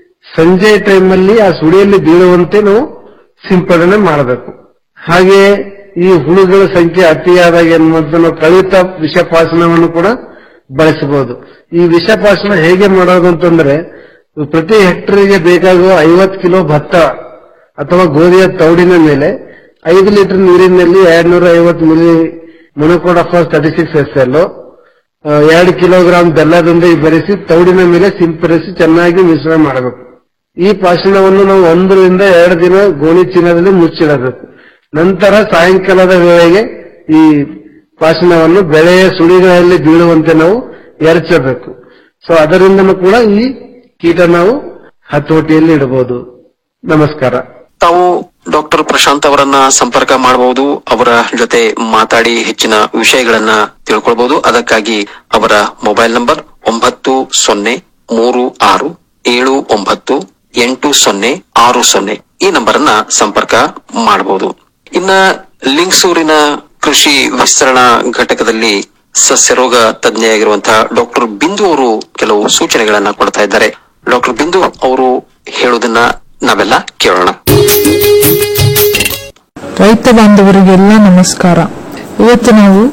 ಸಂಜೆ ಟೈಮಲ್ಲಿ ಆ ಸುಳಿಯಲ್ಲಿ ಬೀಳುವಂತೆ ನಾವು ಸಿಂಪಡಣೆ ಮಾಡಬೇಕು ಹಾಗೆ ಈ ಹುಳುಗಳ ಸಂಖ್ಯೆ ಅತಿಯಾದಾಗ ಏನ್ ಮಾಡ್ತೀವಿ ನಾವು ಕಳಿತ ವಿಷಪಾಸನವನ್ನು ಕೂಡ ಬಳಸಬಹುದು ಈ ವಿಷಪಾಸನ ಹೇಗೆ ಮಾಡೋದು ಅಂತಂದ್ರೆ ಪ್ರತಿ ಹೆಕ್ಟರ್ಗೆ ಬೇಕಾಗುವ ಐವತ್ತು ಕಿಲೋ ಭತ್ತ ಅಥವಾ ಗೋಧಿಯ ತೌಡಿನ ಮೇಲೆ ಐದು ಲೀಟರ್ ನೀರಿನಲ್ಲಿ ಎರಡ್ನೂರ ಐವತ್ತು milli monocrotophos thirty six S L ಎರಡು ಕಿಲೋಗ್ರಾಂ ಬೆಲ್ಲದೊಂದಿಗೆ ಬೆರೆಸಿ ತೌಡಿನ ಮೇಲೆ ಸಿಂಪಡಿಸಿ ಚೆನ್ನಾಗಿ ಮಿಶ್ರಣ ಮಾಡಬೇಕು ಈ ಪಾಷಣವನ್ನು ನಾವು ಒಂದರಿಂದ ಎರಡು ದಿನ ಗೋಣಿ ಚೀಲದಲ್ಲಿ ಮುಚ್ಚಿಡಬೇಕು ನಂತರ ಸಾಯಂಕಾಲದ ವೇಳೆಗೆ ಈ ಪಾಷಣವನ್ನು ಬೆಳೆಯ ಸುಳಿಗಳಲ್ಲಿ ಬೀಳುವಂತೆ ನಾವು ಎರಚಬೇಕು ಸೊ ಅದರಿಂದನೂ ಕೂಡ ಈ ಕೀಟ ನಾವು ಹತೋಟಿಯಲ್ಲಿ ಇಡಬಹುದು ನಮಸ್ಕಾರ ತಾವು ಡಾಕ್ಟರ್ ಪ್ರಶಾಂತ್ ಅವರನ್ನ ಸಂಪರ್ಕ ಮಾಡಬಹುದು ಅವರ ಜೊತೆ ಮಾತಾಡಿ ಹೆಚ್ಚಿನ ವಿಷಯಗಳನ್ನ ತಿಳ್ಕೊಳ್ಬಹುದು ಅದಕ್ಕಾಗಿ ಅವರ ಮೊಬೈಲ್ ನಂಬರ್ ಒಂಬತ್ತು ಸೊನ್ನೆ ಮೂರು ಆರು ಏಳು ಒಂಬತ್ತು ಎಂಟು ಸೊನ್ನೆ ಆರು ಸೊನ್ನೆ ಈ ನಂಬರ್ ಅನ್ನ ಸಂಪರ್ಕ ಮಾಡಬಹುದು ಇನ್ನ ಲಿಂಗಸೂರಿನ ಕೃಷಿ ವಿಸ್ತರಣಾ ಘಟಕದಲ್ಲಿ ಸಸ್ಯರೋಗ ತಜ್ಞೆಯಾಗಿರುವಂತಹ ಡಾಕ್ಟರ್ ಬಿಂದು ಅವರು ಕೆಲವು ಸೂಚನೆಗಳನ್ನ ಕೊಡ್ತಾ ಇದ್ದಾರೆ ಡಾಕ್ಟರ್ ಬಿಂದು ಅವರು ಹೇಳುವುದನ್ನ ನಾವೆಲ್ಲ ಕೇಳೋಣ ರೈತ ಬಾಂಧವರಿಗೆಲ್ಲ ನಮಸ್ಕಾರ ಇವತ್ತು ನಾವು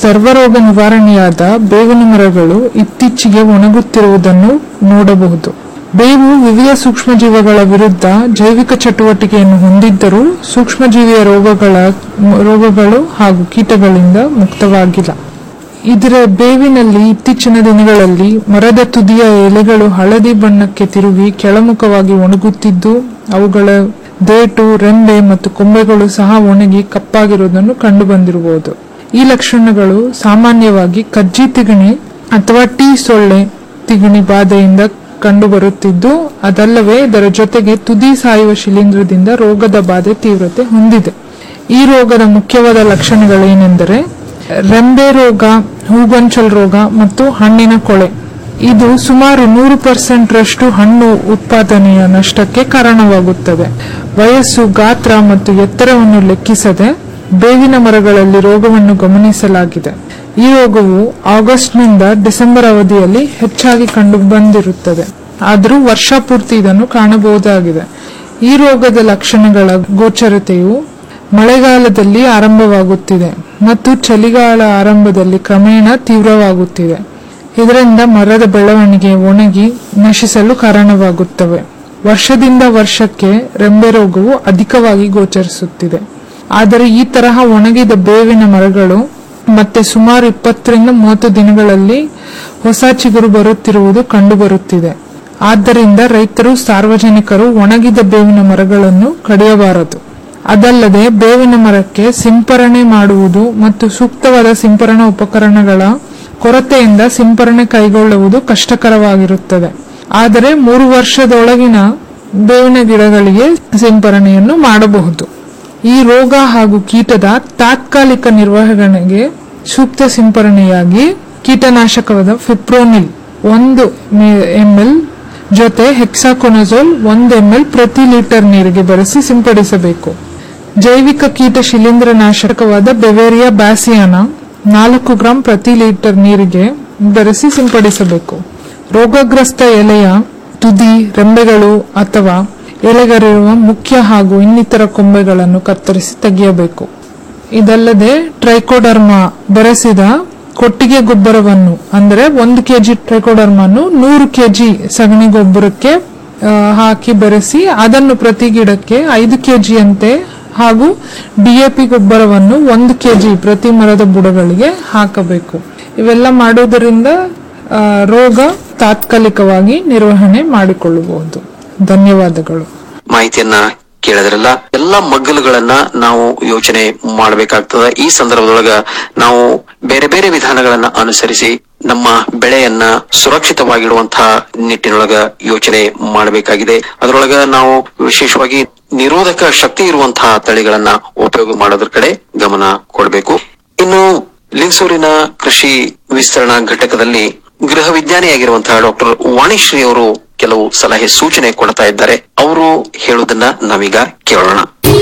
ಸರ್ವರೋಗ ನಿವಾರಣೆಯಾದ ಬೇವಿನ ಮರಗಳು ಇತ್ತೀಚೆಗೆ ಒಣಗುತ್ತಿರುವುದನ್ನು ನೋಡಬಹುದು ಬೇವು ವಿವಿಧ ಸೂಕ್ಷ್ಮಜೀವಿಗಳ ವಿರುದ್ಧ ಜೈವಿಕ ಚಟುವಟಿಕೆಯನ್ನು ಹೊಂದಿದ್ದರೂ ಸೂಕ್ಷ್ಮಜೀವಿಯ ರೋಗಗಳ ರೋಗಗಳು ಹಾಗೂ ಕೀಟಗಳಿಂದ ಮುಕ್ತವಾಗಿಲ್ಲ ಇದರ ಬೇವಿನಲ್ಲಿ ಇತ್ತೀಚಿನ ದಿನಗಳಲ್ಲಿ ಮರದ ತುದಿಯ ಎಲೆಗಳು ಹಳದಿ ಬಣ್ಣಕ್ಕೆ ತಿರುಗಿ ಕೆಳಮುಖವಾಗಿ ಒಣಗುತ್ತಿದ್ದು ಅವುಗಳ ದೇಟು ರೆಂಬೆ ಮತ್ತು ಕೊಂಬೆಗಳು ಸಹ ಒಣಗಿ ಕಪ್ಪಾಗಿರುವುದನ್ನು ಕಂಡುಬಂದಿರಬಹುದು ಈ ಲಕ್ಷಣಗಳು ಸಾಮಾನ್ಯವಾಗಿ ಕಜ್ಜಿ ತಿಗಣಿ ಅಥವಾ ಟೀ ಸೊಳ್ಳೆ ತಿಗಣಿ ಬಾಧೆಯಿಂದ ಕಂಡುಬರುತ್ತಿದ್ದು ಅದಲ್ಲದೆ ಇದರ ಜೊತೆಗೆ ತುದಿ ಸಾಯುವ ಶಿಲೀಂಧ್ರದಿಂದ ರೋಗದ ಬಾಧೆ ತೀವ್ರತೆ ಹೊಂದಿದೆ ಈ ರೋಗದ ಮುಖ್ಯವಾದ ಲಕ್ಷಣಗಳೇನೆಂದರೆ ರೆಂಬೆ ರೋಗ ಹೂಗೊಂಚಲ್ ರೋಗ ಮತ್ತು ಹಣ್ಣಿನ ಕೊಳೆ ಇದು ಸುಮಾರು ನೂರು ಪರ್ಸೆಂಟ್ ರಷ್ಟು ಹಣ್ಣು ಉತ್ಪಾದನೆಯ ನಷ್ಟಕ್ಕೆ ಕಾರಣವಾಗುತ್ತದೆ ವಯಸ್ಸು ಗಾತ್ರ ಮತ್ತು ಎತ್ತರವನ್ನು ಲೆಕ್ಕಿಸದೆ ಬೇವಿನ ಮರಗಳಲ್ಲಿ ರೋಗವನ್ನು ಗಮನಿಸಲಾಗಿದೆ ಈ ರೋಗವು ಆಗಸ್ಟ್ನಿಂದ ಡಿಸೆಂಬರ್ ಅವಧಿಯಲ್ಲಿ ಹೆಚ್ಚಾಗಿ ಕಂಡು ಬಂದಿರುತ್ತದೆ ಆದರೂ ವರ್ಷ ಪೂರ್ತಿ ಇದನ್ನು ಕಾಣಬಹುದಾಗಿದೆ ಈ ರೋಗದ ಲಕ್ಷಣಗಳ ಗೋಚರತೆಯು ಮಳೆಗಾಲದಲ್ಲಿ ಆರಂಭವಾಗುತ್ತಿದೆ ಮತ್ತು ಚಳಿಗಾಲ ಆರಂಭದಲ್ಲಿ ಕ್ರಮೇಣ ತೀವ್ರವಾಗುತ್ತಿದೆ ಇದರಿಂದ ಮರದ ಬೆಳವಣಿಗೆ ಒಣಗಿ ನಶಿಸಲು ಕಾರಣವಾಗುತ್ತವೆ ವರ್ಷದಿಂದ ವರ್ಷಕ್ಕೆ ರೆಂಬೆ ರೋಗವು ಅಧಿಕವಾಗಿ ಗೋಚರಿಸುತ್ತಿದೆ ಆದರೆ ಈ ತರಹ ಒಣಗಿದ ಬೇವಿನ ಮರಗಳು ಮತ್ತೆ ಸುಮಾರು ಇಪ್ಪತ್ತರಿಂದ ಮೂವತ್ತು ದಿನಗಳಲ್ಲಿ ಹೊಸ ಚಿಗುರು ಬರುತ್ತಿರುವುದು ಕಂಡುಬರುತ್ತಿದೆ ಆದ್ದರಿಂದ ರೈತರು ಸಾರ್ವಜನಿಕರು ಒಣಗಿದ ಬೇವಿನ ಮರಗಳನ್ನು ಕಡಿಯಬಾರದು ಅದಲ್ಲದೆ ಬೇವಿನ ಮರಕ್ಕೆ ಸಿಂಪರಣೆ ಮಾಡುವುದು ಮತ್ತು ಸೂಕ್ತವಾದ ಸಿಂಪರಣಾ ಉಪಕರಣಗಳ ಕೊರತೆಯಿಂದ ಸಿಂಪರಣೆ ಕೈಗೊಳ್ಳುವುದು ಕಷ್ಟಕರವಾಗಿರುತ್ತದೆ ಆದರೆ ಮೂರು ವರ್ಷದೊಳಗಿನ ಬೇವಿನ ಗಿಡಗಳಿಗೆ ಸಿಂಪರಣೆಯನ್ನು ಮಾಡಬಹುದು ಈ ರೋಗ ಹಾಗೂ ಕೀಟದ ತಾತ್ಕಾಲಿಕ ನಿರ್ವಹಣೆಗೆ ಸೂಕ್ತ ಸಿಂಪರಣೆಯಾಗಿ ಕೀಟನಾಶಕವಾದ ಫಿಪ್ರೋನಿಲ್ ಒಂದು ಎಂಎಲ್ ಜೊತೆ ಹೆಕ್ಸಾಕೊನಜೋಲ್ ಒಂದು ಎಂಎಲ್ ಪ್ರತಿ ಲೀಟರ್ ನೀರಿಗೆ ಬೆರೆಸಿ ಸಿಂಪಡಿಸಬೇಕು ಜೈವಿಕ ಕೀಟ ಶಿಲೀಂಧ್ರನಾಶಕವಾದ ಬೆವೇರಿಯಾ ಬ್ಯಾಸಿಯಾನ ನಾಲ್ಕು ಗ್ರಾಂ ಪ್ರತಿ ಲೀಟರ್ ನೀರಿಗೆ ಬೆರೆಸಿ ಸಿಂಪಡಿಸಬೇಕು ರೋಗಗ್ರಸ್ತ ಎಲೆಯ ತುದಿ ರೆಂಬೆಗಳು ಅಥವಾ ಎಲೆಗಳಿರುವ ಮುಖ್ಯ ಹಾಗೂ ಇನ್ನಿತರ ಕೊಂಬೆಗಳನ್ನು ಕತ್ತರಿಸಿ ತೆಗೆಯಬೇಕು ಇದಲ್ಲದೆ ಟ್ರೈಕೋಡರ್ಮಾ ಬೆರೆಸಿದ ಕೊಟ್ಟಿಗೆ ಗೊಬ್ಬರವನ್ನು ಅಂದರೆ ಒಂದು ಕೆಜಿ ಟ್ರೈಕೋಡರ್ಮನ್ನು ನೂರು ಕೆಜಿ ಸಗಣಿ ಗೊಬ್ಬರಕ್ಕೆ ಆ, ಹಾಕಿ ಬೆರೆಸಿ ಅದನ್ನು ಪ್ರತಿ ಗಿಡಕ್ಕೆ ಐದು ಕೆಜಿಯಂತೆ ಹಾಗೂ ಡಿಎಪಿ ಗೊಬ್ಬರವನ್ನು ಒಂದು ಕೆಜಿ ಪ್ರತಿ ಮರದ ಬುಡಗಳಿಗೆ ಹಾಕಬೇಕು ಇವೆಲ್ಲ ಮಾಡುವುದರಿಂದ ಆ, ರೋಗ ತಾತ್ಕಾಲಿಕವಾಗಿ ನಿರ್ವಹಣೆ ಮಾಡಿಕೊಳ್ಳಬಹುದು ಧನ್ಯವಾದಗಳು ಮಾಹಿತಿಯನ್ನ ಕೇಳಿದ್ರಲ್ಲ ಎಲ್ಲಾ ಮಗ್ಗಲುಗಳನ್ನ ನಾವು ಯೋಚನೆ ಮಾಡಬೇಕಾಗ್ತದ ಈ ಸಂದರ್ಭದೊಳಗ ನಾವು ಬೇರೆ ಬೇರೆ ವಿಧಾನಗಳನ್ನ ಅನುಸರಿಸಿ ನಮ್ಮ ಬೆಳೆಯನ್ನ ಸುರಕ್ಷಿತವಾಗಿಡುವಂತಹ ನಿಟ್ಟಿನೊಳಗ ಯೋಚನೆ ಮಾಡಬೇಕಾಗಿದೆ ಅದರೊಳಗ ನಾವು ವಿಶೇಷವಾಗಿ ನಿರೋಧಕ ಶಕ್ತಿ ಇರುವಂತಹ ತಳಿಗಳನ್ನ ಉಪಯೋಗ ಮಾಡೋದ್ರ ಕಡೆ ಗಮನ ಕೊಡಬೇಕು ಇನ್ನು ಲಿಂಗಸೂರಿನ ಕೃಷಿ ವಿಸ್ತರಣಾ ಘಟಕದಲ್ಲಿ ಗೃಹ ವಿಜ್ಞಾನಿಯಾಗಿರುವಂತಹ ಡಾಕ್ಟರ್ ವಾಣಿಶ್ರೀ ಅವರು ಕೆಲವು ಸಲಹೆ ಸೂಚನೆ ಕೊಡ್ತಾ ಇದ್ದಾರೆ ಅವರು ಹೇಳುವುದನ್ನ ನಾವೀಗ ಕೇಳೋಣ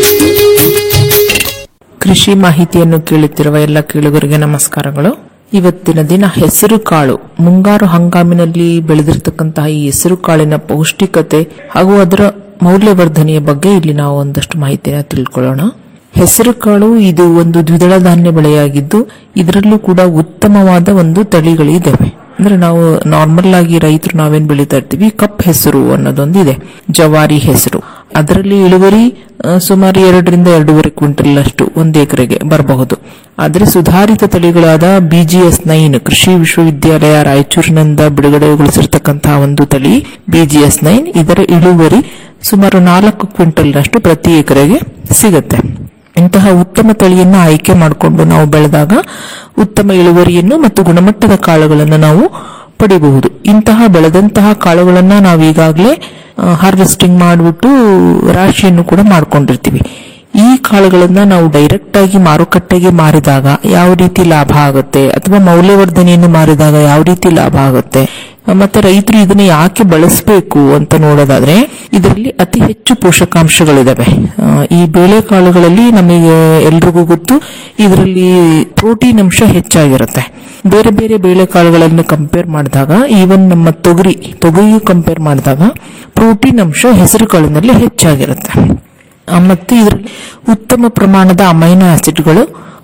ಕೃಷಿ ಮಾಹಿತಿಯನ್ನು ಕೇಳುತ್ತಿರುವ ಎಲ್ಲ ಕೇಳುಗರಿಗೆ ನಮಸ್ಕಾರಗಳು ಇವತ್ತಿನ ದಿನ ಹೆಸರು ಕಾಳು ಮುಂಗಾರು ಹಂಗಾಮಿನಲ್ಲಿ ಬೆಳೆದಿರತಕ್ಕಂತಹ ಈ ಹೆಸರು ಕಾಳಿನ ಪೌಷ್ಟಿಕತೆ ಹಾಗೂ ಅದರ ಮೌಲ್ಯವರ್ಧನೆಯ ಬಗ್ಗೆ ಇಲ್ಲಿ ನಾವು ಒಂದಷ್ಟು ಮಾಹಿತಿಯನ್ನು ತಿಳ್ಕೊಳ್ಳೋಣ ಹೆಸರು ಕಾಳು ಇದು ಒಂದು ದ್ವಿದಳ ಧಾನ್ಯ ಬೆಳೆಯಾಗಿದ್ದು ಇದರಲ್ಲೂ ಕೂಡ ಉತ್ತಮವಾದ ಒಂದು ತಳಿಗಳಿದ್ದಾವೆ ಅಂದ್ರೆ ನಾವು ನಾರ್ಮಲ್ ಆಗಿ ರೈತರು ನಾವೇನ್ ಬೆಳೀತಾ ಇರ್ತೀವಿ ಕಪ್ ಹೆಸರು ಅನ್ನೋದೊಂದು ಇದೆ ಜವಾರಿ ಹೆಸರು ಅದರಲ್ಲಿ ಇಳುವರಿ ಆ, ಸುಮಾರು ಎರಡರಿಂದ ಎರಡೂವರೆ ಕ್ವಿಂಟಲ್ ಅಷ್ಟು ಒಂದು ಎಕರೆಗೆ ಬರಬಹುದು ಆದರೆ ಸುಧಾರಿತ ತಳಿಗಳಾದ ಬಿಜಿಎಸ್ ನೈನ್ ಕೃಷಿ ವಿಶ್ವವಿದ್ಯಾಲಯ ರಾಯಚೂರಿನಿಂದ ಬಿಡುಗಡೆಗೊಳಿಸಿರ್ತಕ್ಕಂತಹ ಒಂದು ತಳಿ ಬಿಜಿಎಸ್ ನೈನ್ ಇದರ ಇಳುವರಿ ಸುಮಾರು ನಾಲ್ಕು ಕ್ವಿಂಟಲ್ನಷ್ಟು ಪ್ರತಿ ಎಕರೆಗೆ ಸಿಗುತ್ತೆ ಇಂತಹ ಉತ್ತಮ ತಳಿಯನ್ನು ಆಯ್ಕೆ ಮಾಡಿಕೊಂಡು ನಾವು ಬೆಳೆದಾಗ ಉತ್ತಮ ಇಳುವರಿಯನ್ನು ಮತ್ತು ಗುಣಮಟ್ಟದ ಕಾಳುಗಳನ್ನು ನಾವು ಪಡಿಬಹುದು ಇಂತಹ ಬೆಳೆದಂತಹ ಕಾಳುಗಳನ್ನ ನಾವು ಈಗಾಗಲೇ ಹಾರ್ವೆಸ್ಟಿಂಗ್ ಮಾಡಿಬಿಟ್ಟು ರಾಶಿಯನ್ನು ಕೂಡ ಮಾಡ್ಕೊಂಡಿರ್ತೀವಿ ಈ ಕಾಳುಗಳನ್ನ ನಾವು ಡೈರೆಕ್ಟ್ ಆಗಿ ಮಾರುಕಟ್ಟೆಗೆ ಮಾರಿದಾಗ ಯಾವ ರೀತಿ ಲಾಭ ಆಗುತ್ತೆ ಅಥವಾ ಮೌಲ್ಯವರ್ಧನೆಯನ್ನು ಮಾರಿದಾಗ ಯಾವ ರೀತಿ ಲಾಭ ಆಗುತ್ತೆ ಮತ್ತೆ ರೈತರು ಇದನ್ನ ಯಾಕೆ ಬಳಸಬೇಕು ಅಂತ ನೋಡೋದಾದ್ರೆ ಇದರಲ್ಲಿ ಅತಿ ಹೆಚ್ಚು ಪೋಷಕಾಂಶಗಳಿದಾವೆ ಆ, ಈ ಬೇಳೆಕಾಳುಗಳಲ್ಲಿ ನಮಗೆ ಎಲ್ರಿಗೂ ಗೊತ್ತು ಇದರಲ್ಲಿ ಪ್ರೋಟೀನ್ ಅಂಶ ಹೆಚ್ಚಾಗಿರುತ್ತೆ ಬೇರೆ ಬೇರೆ ಬೇಳೆಕಾಳುಗಳನ್ನು ಕಂಪೇರ್ ಮಾಡಿದಾಗ ಈವನ್ ನಮ್ಮ ತೊಗರಿ ತೊಗರಿಯು ಕಂಪೇರ್ ಮಾಡಿದಾಗ ಪ್ರೋಟೀನ್ ಅಂಶ ಹೆಸರು ಕಾಳಿನಲ್ಲಿ ಹೆಚ್ಚಾಗಿರುತ್ತೆ ಆ, ಮತ್ತು ಇದರಲ್ಲಿ ಉತ್ತಮ ಪ್ರಮಾಣದ ಅಮೈನೋ ಆಸಿಡ್ಗಳು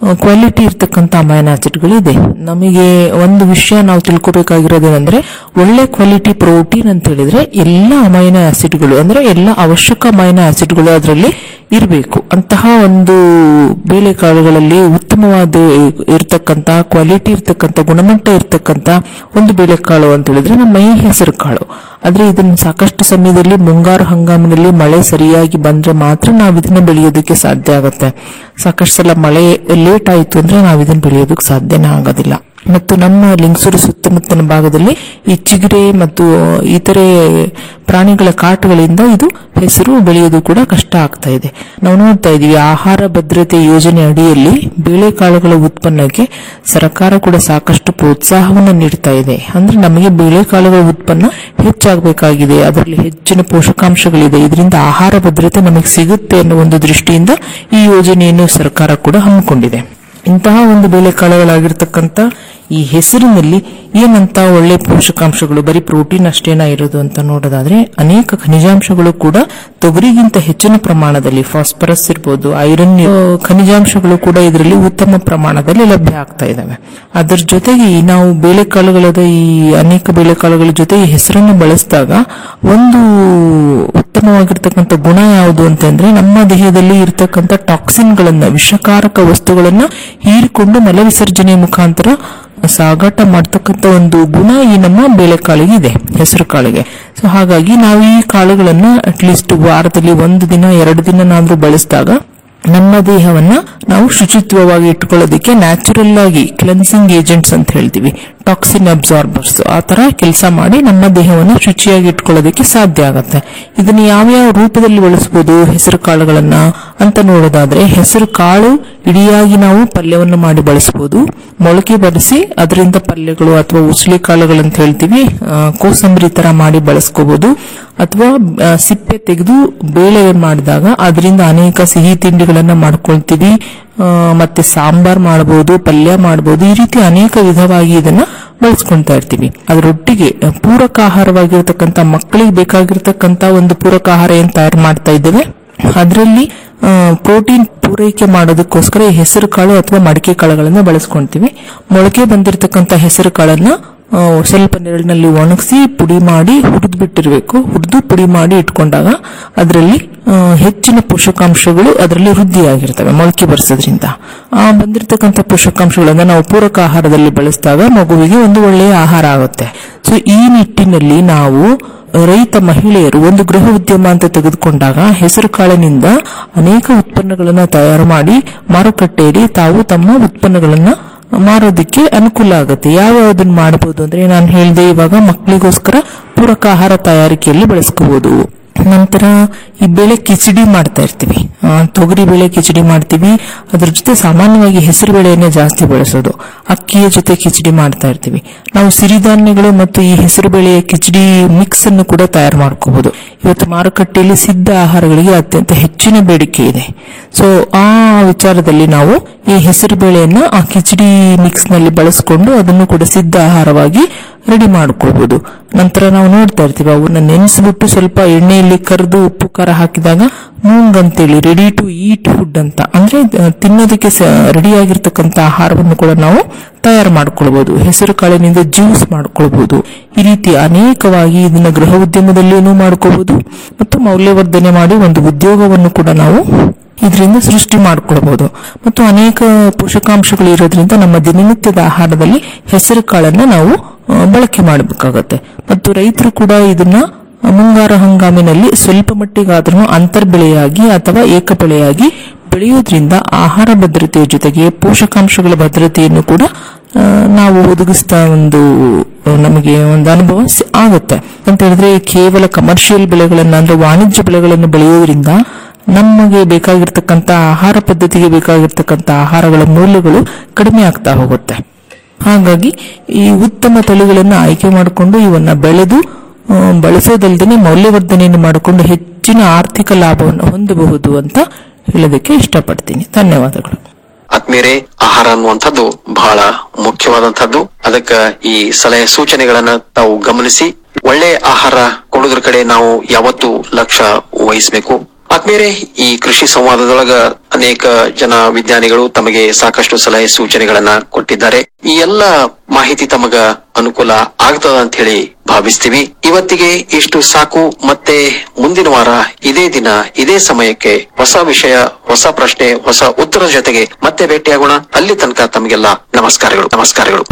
ಕ್ವಾಲಿಟಿ ಇರ್ತಕ್ಕಂಥ ಅಮೈನ್ ಆಸಿಡ್ಗಳು ಇದೆ ನಮಗೆ ಒಂದು ವಿಷಯ ನಾವು ತಿಳ್ಕೊಬೇಕಾಗಿರೋದೇನೆಂದ್ರೆ ಒಳ್ಳೆ ಕ್ವಾಲಿಟಿ ಪ್ರೋಟೀನ್ ಅಂತ ಹೇಳಿದ್ರೆ ಎಲ್ಲ ಅಮೈನ ಆಸಿಡ್ಗಳು ಅಂದ್ರೆ ಎಲ್ಲ ಅವಶ್ಯಕ ಅಮೈನ ಆಸಿಡ್ಗಳು ಅದರಲ್ಲಿ ಇರಬೇಕು ಅಂತಹ ಒಂದು ಬೇಳೆಕಾಳುಗಳಲ್ಲಿ ಉತ್ತಮವಾದ ಇರ್ತಕ್ಕಂಥ ಕ್ವಾಲಿಟಿ ಇರ್ತಕ್ಕಂಥ ಗುಣಮಟ್ಟ ಇರ್ತಕ್ಕಂಥ ಒಂದು ಬೇಳೆಕಾಳು ಅಂತ ಹೇಳಿದ್ರೆ ನಮ್ಮ ಈ ಹೆಸರು ಕಾಳು ಆದ್ರೆ ಇದನ್ನು ಸಾಕಷ್ಟು ಸಮಯದಲ್ಲಿ ಮುಂಗಾರು ಹಂಗಾಮಿನಲ್ಲಿ ಮಳೆ ಸರಿಯಾಗಿ ಬಂದ್ರೆ ಮಾತ್ರ ನಾವು ಇದನ್ನ ಬೆಳೆಯೋದಕ್ಕೆ ಸಾಧ್ಯ ಆಗುತ್ತೆ ಸಾಕಷ್ಟು ಸಲ ಮಳೆ ಲೇಟ್ ಆಯ್ತು ಅಂದ್ರೆ ನಾವು ಇದನ್ನ ಬೆಳೆಯೋದಕ್ಕೆ ಸಾಧ್ಯನೇ ಆಗೋದಿಲ್ಲ ಮತ್ತು ನಮ್ಮ ಲಿಂಗಸೂರು ಸುತ್ತಮುತ್ತಲಿನ ಭಾಗದಲ್ಲಿ ಈ ಚಿಗುರೆ ಮತ್ತು ಇತರೆ ಪ್ರಾಣಿಗಳ ಕಾಟುಗಳಿಂದ ಇದು ಹೆಸರು ಬೆಳೆಯೋದು ಕೂಡ ಕಷ್ಟ ಆಗ್ತಾ ಇದೆ ನಾವು ನೋಡ್ತಾ ಇದೀವಿ ಆಹಾರ ಭದ್ರತೆ ಯೋಜನೆ ಅಡಿಯಲ್ಲಿ ಬೇಳೆಕಾಳುಗಳ ಉತ್ಪನ್ನಕ್ಕೆ ಸರ್ಕಾರ ಕೂಡ ಸಾಕಷ್ಟು ಪ್ರೋತ್ಸಾಹವನ್ನು ನೀಡ್ತಾ ಇದೆ ಅಂದ್ರೆ ನಮಗೆ ಬೇಳೆಕಾಳುಗಳ ಉತ್ಪನ್ನ ಹೆಚ್ಚಾಗಬೇಕಾಗಿದೆ ಅದರಲ್ಲಿ ಹೆಚ್ಚಿನ ಪೋಷಕಾಂಶಗಳಿದೆ ಇದರಿಂದ ಆಹಾರ ಭದ್ರತೆ ನಮಗೆ ಸಿಗುತ್ತೆ ಅನ್ನೋ ಒಂದು ದೃಷ್ಟಿಯಿಂದ ಈ ಯೋಜನೆಯನ್ನು ಸರ್ಕಾರ ಕೂಡ ಹಮ್ಮಿಕೊಂಡಿದೆ ಇಂತಹ ಒಂದು ಬೇಳೆಕಾಳುಗಳಾಗಿರ್ತಕ್ಕಂಥ ಈ ಹೆಸರಿನಲ್ಲಿ ಏನಂತ ಒಳ್ಳೆ ಪೋಷಕಾಂಶಗಳು ಬರೀ ಪ್ರೋಟೀನ್ ಅಷ್ಟೇನ ಇರೋದು ಅಂತ ನೋಡೋದಾದ್ರೆ ಅನೇಕ ಖನಿಜಾಂಶಗಳು ಕೂಡ ತೊಗರಿಗಿಂತ ಹೆಚ್ಚಿನ ಪ್ರಮಾಣದಲ್ಲಿ ಫಾಸ್ಫರಸ್ ಇರ್ಬೋದು ಐರನ್ ಖನಿಜಾಂಶಗಳು ಕೂಡ ಇದರಲ್ಲಿ ಉತ್ತಮ ಪ್ರಮಾಣದಲ್ಲಿ ಲಭ್ಯ ಆಗ್ತಾ ಇದಾವೆ ಅದರ ಜೊತೆಗೆ ಈ ನಾವು ಬೇಳೆಕಾಳುಗಳದ ಈ ಅನೇಕ ಬೇಳೆಕಾಳುಗಳ ಜೊತೆ ಈ ಹೆಸರನ್ನು ಬಳಸಿದಾಗ ಒಂದು ಉತ್ತಮವಾಗಿರ್ತಕ್ಕಂಥ ಗುಣ ಯಾವುದು ಅಂತಂದ್ರೆ ನಮ್ಮ ದೇಹದಲ್ಲಿ ಇರ್ತಕ್ಕಂಥ ಟಾಕ್ಸಿನ್ಗಳನ್ನ ವಿಷಕಾರಕ ವಸ್ತುಗಳನ್ನ ಹೀರಿಕೊಂಡು ಮಲ ವಿಸರ್ಜನೆ ಮುಖಾಂತರ ಸಾಗಾಟ ಮಾಡ್ತಕ್ಕಂಥ ಒಂದು ಗುಣ ಈ ನಮ್ಮ ಬೇಳೆಕಾಳಿಗೆ ಇದೆ ಹೆಸರು ಕಾಳಿಗೆ ಸೊ ಹಾಗಾಗಿ ನಾವು ಈ ಕಾಳುಗಳನ್ನ ಅಟ್ಲೀಸ್ಟ್ ವಾರದಲ್ಲಿ ಒಂದು ದಿನ ಎರಡು ದಿನನಾದ್ರೂ ಬಳಸಿದಾಗ ನಮ್ಮ ದೇಹವನ್ನ ನಾವು ಶುಚಿತ್ವವಾಗಿ ಇಟ್ಕೊಳ್ಳೋದಕ್ಕೆ ನ್ಯಾಚುರಲ್ ಆಗಿ ಕ್ಲೆನ್ಸಿಂಗ್ ಏಜೆಂಟ್ಸ್ ಅಂತ ಹೇಳ್ತೀವಿ ಟಾಕ್ಸಿನ್ ಅಬ್ಸಾರ್ಬರ್ಸ್ ಆ ತರ ಕೆಲಸ ಮಾಡಿ ನಮ್ಮ ದೇಹವನ್ನು ಶುಚಿಯಾಗಿ ಇಟ್ಕೊಳ್ಳೋದಕ್ಕೆ ಸಾಧ್ಯ ಆಗತ್ತೆ ಇದನ್ನ ಯಾವ್ಯಾವ ರೂಪದಲ್ಲಿ ಬಳಸಬಹುದು ಹೆಸರು ಕಾಳುಗಳನ್ನ ಅಂತ ನೋಡೋದಾದ್ರೆ ಹೆಸರು ಕಾಳು ಇಡಿಯಾಗಿ ನಾವು ಪಲ್ಯವನ್ನು ಮಾಡಿ ಬಳಸಬಹುದು ಮೊಳಕೆ ಬರೆಸಿ ಅದರಿಂದ ಪಲ್ಯಗಳು ಅಥವಾ ಉಸ್ಲಿ ಕಾಳುಗಳಂತ ಹೇಳ್ತೀವಿ ಆ, ಕೋಸಂಬರಿ ತರ ಮಾಡಿ ಬಳಸ್ಕೋಬಹುದು ಅಥವಾ ಆ, ಸಿಪ್ಪೆ ತೆಗೆದು ಬೇಳೆ ಮಾಡಿದಾಗ ಅದರಿಂದ ಅನೇಕ ಸಿಹಿ ತಿಂಡಿಗಳನ್ನ ಮಾಡ್ಕೊಳ್ತೀವಿ ಆ, ಮತ್ತೆ ಸಾಂಬಾರ್ ಮಾಡಬಹುದು ಪಲ್ಯ ಮಾಡಬಹುದು ಈ ರೀತಿ ಅನೇಕ ವಿಧವಾಗಿ ಇದನ್ನ ಬಳಸ್ಕೊಂತಾ ಇರ್ತೀವಿ ಅದರೊಟ್ಟಿಗೆ ಆ, ಪೂರಕ ಆಹಾರವಾಗಿರ್ತಕ್ಕಂಥ ಮಕ್ಕಳಿಗೆ ಬೇಕಾಗಿರ್ತಕ್ಕಂಥ ಒಂದು ಪೂರಕ ಆಹಾರ ಏನ್ ತಯಾರು ಮಾಡ್ತಾ ಇದ್ದೇವೆ ಅದರಲ್ಲಿ ಪ್ರೋಟೀನ್ ಪೂರೈಕೆ ಮಾಡೋದಕ್ಕೋಸ್ಕರ ಈ ಹೆಸರು ಕಾಳು ಅಥವಾ ಮಡಿಕೆ ಕಾಳುಗಳನ್ನ ಬಳಸ್ಕೊಂತೀವಿ ಮೊಳಕೆ ಬಂದಿರತಕ್ಕಂತ ಹೆಸರು ಕಾಳನ್ನ ಆ, ಸ್ವಲ್ಪ ನೆರಳಿನಲ್ಲಿ ಒಣಗಿಸಿ ಪುಡಿ ಮಾಡಿ ಹುರಿದು ಬಿಟ್ಟಿರಬೇಕು ಹುರಿದು ಪುಡಿ ಮಾಡಿ ಇಟ್ಕೊಂಡಾಗ ಅದರಲ್ಲಿ ಆ, ಹೆಚ್ಚಿನ ಪೋಷಕಾಂಶಗಳು ಅದರಲ್ಲಿ ವೃದ್ಧಿಯಾಗಿರ್ತವೆ ಮೊಳಕೆ ಬರ್ಸೋದ್ರಿಂದ ಆ ಬಂದಿರತಕ್ಕಂಥ ಪೋಷಕಾಂಶಗಳನ್ನ ನಾವು ಪೂರಕ ಆಹಾರದಲ್ಲಿ ಬಳಸಿದಾಗ ಮಗುವಿಗೆ ಒಂದು ಒಳ್ಳೆಯ ಆಹಾರ ಆಗುತ್ತೆ ಸೊ ಈ ನಿಟ್ಟಿನಲ್ಲಿ ನಾವು ರೈತ ಮಹಿಳೆಯರು ಒಂದು ಗೃಹ ಉದ್ಯಮ ಅಂತ ತೆಗೆದುಕೊಂಡಾಗ ಹೆಸರು ಕಾಳಿನಿಂದ ಅನೇಕ ಉತ್ಪನ್ನಗಳನ್ನ ತಯಾರು ಮಾಡಿ ಮಾರುಕಟ್ಟೆಯಲ್ಲಿ ತಾವು ತಮ್ಮ ಉತ್ಪನ್ನಗಳನ್ನ ಮಾರೋದಕ್ಕೆ ಅನುಕೂಲ ಆಗುತ್ತೆ ಯಾವ್ಯಾವುದನ್ನ ಮಾಡಬಹುದು ಅಂದ್ರೆ ನಾನು ಹೇಳಿದೆ ಇವಾಗ ಮಕ್ಕಳಿಗೋಸ್ಕರ ಪೂರಕ ಆಹಾರ ತಯಾರಿಕೆಯಲ್ಲಿ ಬಳಸ್ಕೋಬಹುದು ನಂತರ ಈ ಬೇಳೆ ಕಿಚಡಿ ಮಾಡ್ತಾ ಇರ್ತೀವಿ ಆ, ತೊಗರಿ ಬೇಳೆ ಕಿಚಡಿ ಮಾಡ್ತೀವಿ ಅದ್ರ ಜೊತೆ ಸಾಮಾನ್ಯವಾಗಿ ಹೆಸರು ಬೇಳೆಯನ್ನೇ ಜಾಸ್ತಿ ಬಳಸೋದು ಅಕ್ಕಿಯ ಜೊತೆ ಕಿಚಡಿ ಮಾಡ್ತಾ ಇರ್ತೀವಿ ನಾವು ಸಿರಿಧಾನ್ಯಗಳು ಮತ್ತು ಈ ಹೆಸರು ಬೇಳೆಯ ಕಿಚಡಿ ಮಿಕ್ಸ್ ಅನ್ನು ಕೂಡ ತಯಾರು ಮಾಡ್ಕೋಬಹುದು ಇವತ್ತು ಮಾರುಕಟ್ಟೆಯಲ್ಲಿ ಸಿದ್ಧ ಆಹಾರಗಳಿಗೆ ಅತ್ಯಂತ ಹೆಚ್ಚಿನ ಬೇಡಿಕೆ ಇದೆ ಸೊ ಆ ವಿಚಾರದಲ್ಲಿ ನಾವು ಈ ಹೆಸರು ಬೇಳೆಯನ್ನ ಆ ಕಿಚಡಿ ಮಿಕ್ಸ್ ನಲ್ಲಿ ಬಳಸ್ಕೊಂಡು ಅದನ್ನು ಕೂಡ ಸಿದ್ಧ ಆಹಾರವಾಗಿ ರೆಡಿ ಮಾಡ್ಕೊಳ್ಬಹುದು ನಂತರ ನಾವು ನೋಡ್ತಾ ಇರ್ತೀವಿ ಅವನ್ನ ನೆನೆಸ್ಬಿಟ್ಟು ಸ್ವಲ್ಪ ಎಣ್ಣೆಯಲ್ಲಿ ಕರೆದು ಉಪ್ಪು ಖಾರ ಹಾಕಿದಾಗ ಮೂಂಗ್ ಅಂತೇಳಿ ರೆಡಿ ಟು ಈಟ್ ಫುಡ್ ಅಂತ ಅಂದ್ರೆ ಆ, ತಿನ್ನೋದಕ್ಕೆ ರೆಡಿ ಆಗಿರ್ತಕ್ಕಂಥ ಆಹಾರವನ್ನು ಕೂಡ ನಾವು ತಯಾರು ಮಾಡ್ಕೊಳ್ಬಹುದು ಹೆಸರು ಕಾಳಿನಿಂದ ಜ್ಯೂಸ್ ಮಾಡ್ಕೊಳ್ಬಹುದು ಈ ರೀತಿ ಅನೇಕವಾಗಿ ಇದನ್ನ ಗೃಹ ಉದ್ಯಮದಲ್ಲಿಯೂ ಮಾಡ್ಕೋಬಹುದು ಮತ್ತು ಮೌಲ್ಯವರ್ಧನೆ ಮಾಡಿ ಒಂದು ಉದ್ಯೋಗವನ್ನು ಕೂಡ ನಾವು ಇದರಿಂದ ಸೃಷ್ಟಿ ಮಾಡ್ಕೊಳ್ಬಹುದು ಮತ್ತು ಅನೇಕ ಪೋಷಕಾಂಶಗಳು ಇರೋದ್ರಿಂದ ನಮ್ಮ ದಿನನಿತ್ಯದ ಆಹಾರದಲ್ಲಿ ಹೆಸರು ಕಾಳನ್ನ ನಾವು ಆ, ಬಳಕೆ ಮಾಡಬೇಕಾಗತ್ತೆ ಮತ್ತು ರೈತರು ಕೂಡ ಇದನ್ನ ಮುಂಗಾರು ಹಂಗಾಮಿನಲ್ಲಿ ಸ್ವಲ್ಪ ಮಟ್ಟಿಗಾದ್ರೂ ಅಂತರ್ಬೆಳೆಯಾಗಿ ಅಥವಾ ಏಕಬೆಳೆಯಾಗಿ ಬೆಳೆಯೋದ್ರಿಂದ ಆಹಾರ ಭದ್ರತೆಯ ಜೊತೆಗೆ ಪೋಷಕಾಂಶಗಳ ಭದ್ರತೆಯನ್ನು ಕೂಡ ಆ, ನಾವು ಒದಗಿಸ್ತಾ ಒಂದು ಆ, ನಮಗೆ ಒಂದು ಅನುಭವ ಸಿ- ಆಗುತ್ತೆ ಅಂತ ಹೇಳಿದ್ರೆ ಕೇವಲ ಕಮರ್ಷಿಯಲ್ ಬೆಳೆಗಳನ್ನ ಅಂದ್ರೆ ವಾಣಿಜ್ಯ ಬೆಳೆಗಳನ್ನು ಬೆಳೆಯೋದ್ರಿಂದ ನಮಗೆ ಬೇಕಾಗಿರ್ತಕ್ಕಂಥ ಆಹಾರ ಪದ್ಧತಿಗೆ ಬೇಕಾಗಿರ್ತಕ್ಕಂಥ ಆಹಾರಗಳ ಮೌಲ್ಯಗಳು ಕಡಿಮೆ ಆಗ್ತಾ ಹೋಗುತ್ತೆ ಹಾಗಾಗಿ ಈ ಉತ್ತಮ ತಳಿಗಳನ್ನು ಆಯ್ಕೆ ಮಾಡಿಕೊಂಡು ಇವನ್ನ ಬೆಳೆದು ಆ, ಬಳಸೋದಲ್ದೇನೆ ಮೌಲ್ಯವರ್ಧನೆಯನ್ನು ಮಾಡಿಕೊಂಡು ಹೆಚ್ಚಿನ ಆರ್ಥಿಕ ಲಾಭವನ್ನು ಹೊಂದಬಹುದು ಅಂತ ಹೇಳೋದಕ್ಕೆ ಇಷ್ಟಪಡ್ತೀನಿ ಧನ್ಯವಾದಗಳು ಆತ್ಮೀಯರೇ ಆಹಾರ ಅನ್ನುವಂಥದ್ದು ಬಹಳ ಮುಖ್ಯವಾದಂತಹದ್ದು ಅದಕ್ಕ ಈ ಸಲಹೆ ಸೂಚನೆಗಳನ್ನ ತಾವು ಗಮನಿಸಿ ಒಳ್ಳೆ ಆಹಾರ ಕೊಡೋದ್ರ ಕಡೆ ನಾವು ಯಾವತ್ತೂ ಲಕ್ಷ್ಯ ವಹಿಸಬೇಕು ಆತ್ಮೀಯರೇ ಈ ಕೃಷಿ ಸಂವಾದದೊಳಗ ಅನೇಕ ಜನ ವಿಜ್ಞಾನಿಗಳು ತಮಗೆ ಸಾಕಷ್ಟು ಸಲಹೆ ಸೂಚನೆಗಳನ್ನ ಕೊಟ್ಟಿದ್ದಾರೆ ಈ ಎಲ್ಲ ಮಾಹಿತಿ ತಮಗ ಅನುಕೂಲ ಆಗ್ತದ ಅಂತ ಹೇಳಿ ಭಾವಿಸ್ತೀವಿ ಇವತ್ತಿಗೆ ಇಷ್ಟು ಸಾಕು ಮತ್ತೆ ಮುಂದಿನ ವಾರ ಇದೇ ದಿನ ಇದೇ ಸಮಯಕ್ಕೆ ಹೊಸ ವಿಷಯ ಹೊಸ ಪ್ರಶ್ನೆ ಹೊಸ ಉತ್ತರ ಜೊತೆಗೆ ಮತ್ತೆ ಭೇಟಿಯಾಗೋಣ ಅಲ್ಲಿ ತನಕ ತಮಗೆಲ್ಲ ನಮಸ್ಕಾರಗಳು ನಮಸ್ಕಾರಗಳು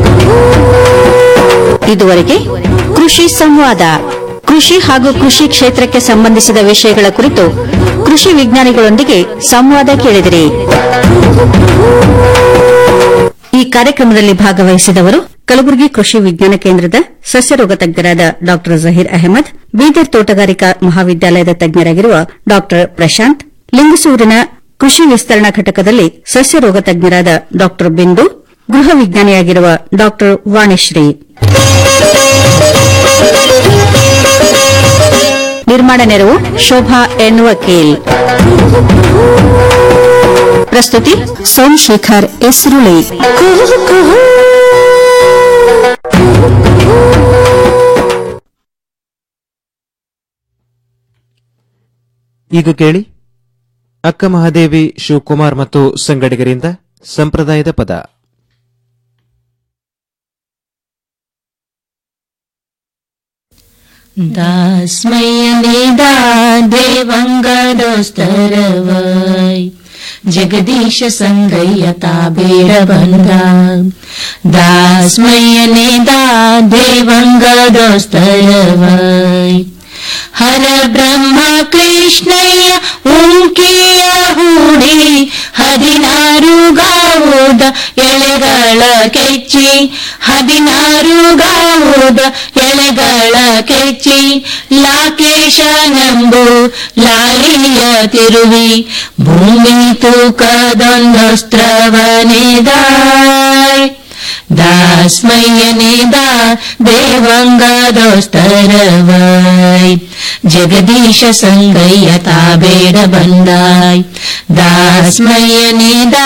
ಇದುವರೆಗೆ ಕೃಷಿ ಸಂವಾದ ಕೃಷಿ ಹಾಗೂ ಕೃಷಿ ಕ್ಷೇತ್ರಕ್ಕೆ ಸಂಬಂಧಿಸಿದ ವಿಷಯಗಳ ಕುರಿತು ಕೃಷಿ ವಿಜ್ಞಾನಿಗಳೊಂದಿಗೆ ಸಂವಾದ ಕೇಳಿದಿರಿ ಈ ಕಾರ್ಯಕ್ರಮದಲ್ಲಿ ಭಾಗವಹಿಸಿದವರು ಕಲಬುರಗಿ ಕೃಷಿ ವಿಜ್ಞಾನ ಕೇಂದ್ರದ ಸಸ್ಯರೋಗ ತಜ್ಞರಾದ ಡಾ ಜಹೀರ್ ಅಹಮದ್ ಬೀದರ್ ತೋಟಗಾರಿಕಾ ಮಹಾವಿದ್ಯಾಲಯದ ತಜ್ಞರಾಗಿರುವ ಡಾ ಪ್ರಶಾಂತ್ ಲಿಂಗಸೂರಿನ ಕೃಷಿ ವಿಸ್ತರಣಾ ಘಟಕದಲ್ಲಿ ಸಸ್ಯರೋಗ ತಜ್ಞರಾದ ಡಾ ಬಿಂದು ಗೃಹ ವಿಜ್ಞಾನಿಯಾಗಿರುವ ಡಾ ವಾಣಿಶ್ರೀ ನಿರ್ಮಾಣ ನೆರವು ಶೋಭಾ ಎನ್ ವಕೀಲ್ ಪ್ರಸ್ತುತಿ ಸೋಮಶೇಖರ್ ಎಸ್ರುಳಿ ಈಗ ಕೇಳಿ ಅಕ್ಕ ಮಹಾದೇವಿ ಶಿವಕುಮಾರ್ ಮತ್ತು ಸಂಗಡಿಗರಿಂದ ಸಂಪ್ರದಾಯದ ಪದ दास्मयनिदा देवङ्गदोस्तरवै जगदीश सङ्गय्यता बेडबन्धा दास्मयनिदा देवङ्गदोस्तरवै ಹರ ಬ್ರಹ್ಮ ಕೃಷ್ಣಯ್ಯ ಉಂಕಿಯ ಹೂಡಿ ಹದಿನಾರು ಗಾವುದ ಎಳೆಗಳ ಕೆಚ್ಚಿ ಹದಿನಾರು ಗಾವುದ ಎಳೆಗಳ ಕೆಚ್ಚಿ ಲಾಕೇಶನೆಂಬು ಲಾಲಿಯ ತಿರುವಿ ಭೂಮಿ ತೂಕದೊಂದೊಸ್ತ್ರವನಿದಾಯ್ ದಾಸ್ಮಯ್ಯನಿದ ದೇವಂಗದೋಸ್ತರವೈ ಜಗದೀಶ ಸಂಗಯ್ಯ ತಾಬೇಡ ಬಂದಾಯ್ ದಾಸ್ಮಯ್ಯನಿದ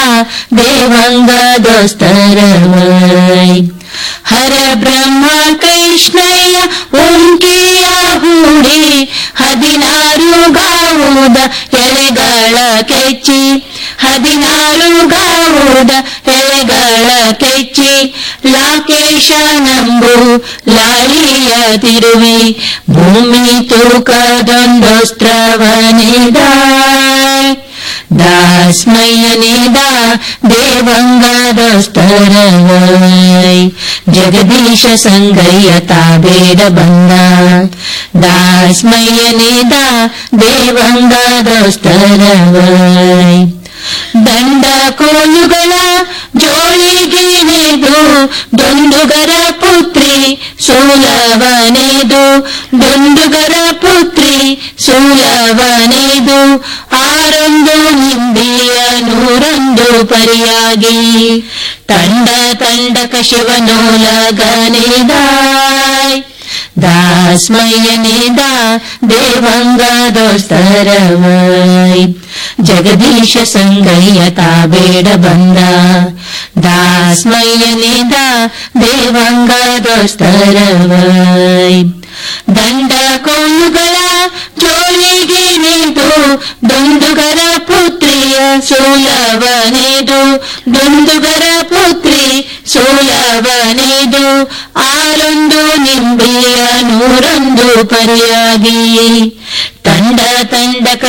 ದೇವಂಗದೋಸ್ತರವೈ ಹರ ಬ್ರಹ್ಮ ಕೃಷ್ಣಯ್ಯ ಉಂಕಿಯ ಹೂಡಿ ಹದಿನಾರು ಗಾವುದ ಎಳೆಗಳ ಕೆಚ್ಚಿ ಹದಿನಾರು ಗಾವುದ ಎಳೆಗಳ ಕೆಚ್ಚಿ ಲಾಕೇಶನೆಂಬು ಲಾಳಿಯ ತಿರುವಿ ಭೂಮಿ ತೂಕದೊಂದೊಸ್ತ್ರವನಿದಾಯ್ ದಾಸ್ಮಯ್ಯನಿದ ದೇವಂಗದೋಸ್ತರವೈ ಜಗದೀಶ ಸಂಗಯ್ಯ ತಾಬೇಡ ಬಂದ ದಾಸ್ಮಯ್ಯನಿದ ದೇವಂಗದೋಸ್ತರವೈ ದಂಡ ಕೋಲುಗಳ ಜೋಳಿಗಿನೆದು ದೊಂದುಗರ ಪುತ್ರಿ ಸೂಲವನೆದು ದೊಂದುಗರ ಪುತ್ರಿ ಸೂಲವನೆದು ಆರೊಂದು ನಿಂಬೆಯ ನೂರೊಂದು ಪರಿಯಾಗಿ ತಂಡ ತಂಡಕ ಶಿವನೋಲಗನಿದಾಯ್ ದಾಸ್ಮಯ್ಯನಿದ ದೇವಂಗದೋಸ್ತರವೈ ಜಗದೀಶ ಸಂಗಯ್ಯ ತಾಬೇಡ ಬಂದ ದಾಸ್ಮಯ್ಯನಿದ ದೇವಂಗದೋಸ್ತರವೈ ದಂಡ ಕೋಲುಗಳ ಜೋಳಿಗೆ ನಿಂತು ದೊಂದುಗರ ಪುತ್ರಿಯ ಸೋಲವನೆದು ದೊಂದುಗರ ಪುತ್ರಿ ಸೋಲವನೆದು ಆರೊಂದು ನಿಂಬೆಯ ನೂರೊಂದು ಪರಿಯಾಗಿ ತಂಡ ತಂಡಕ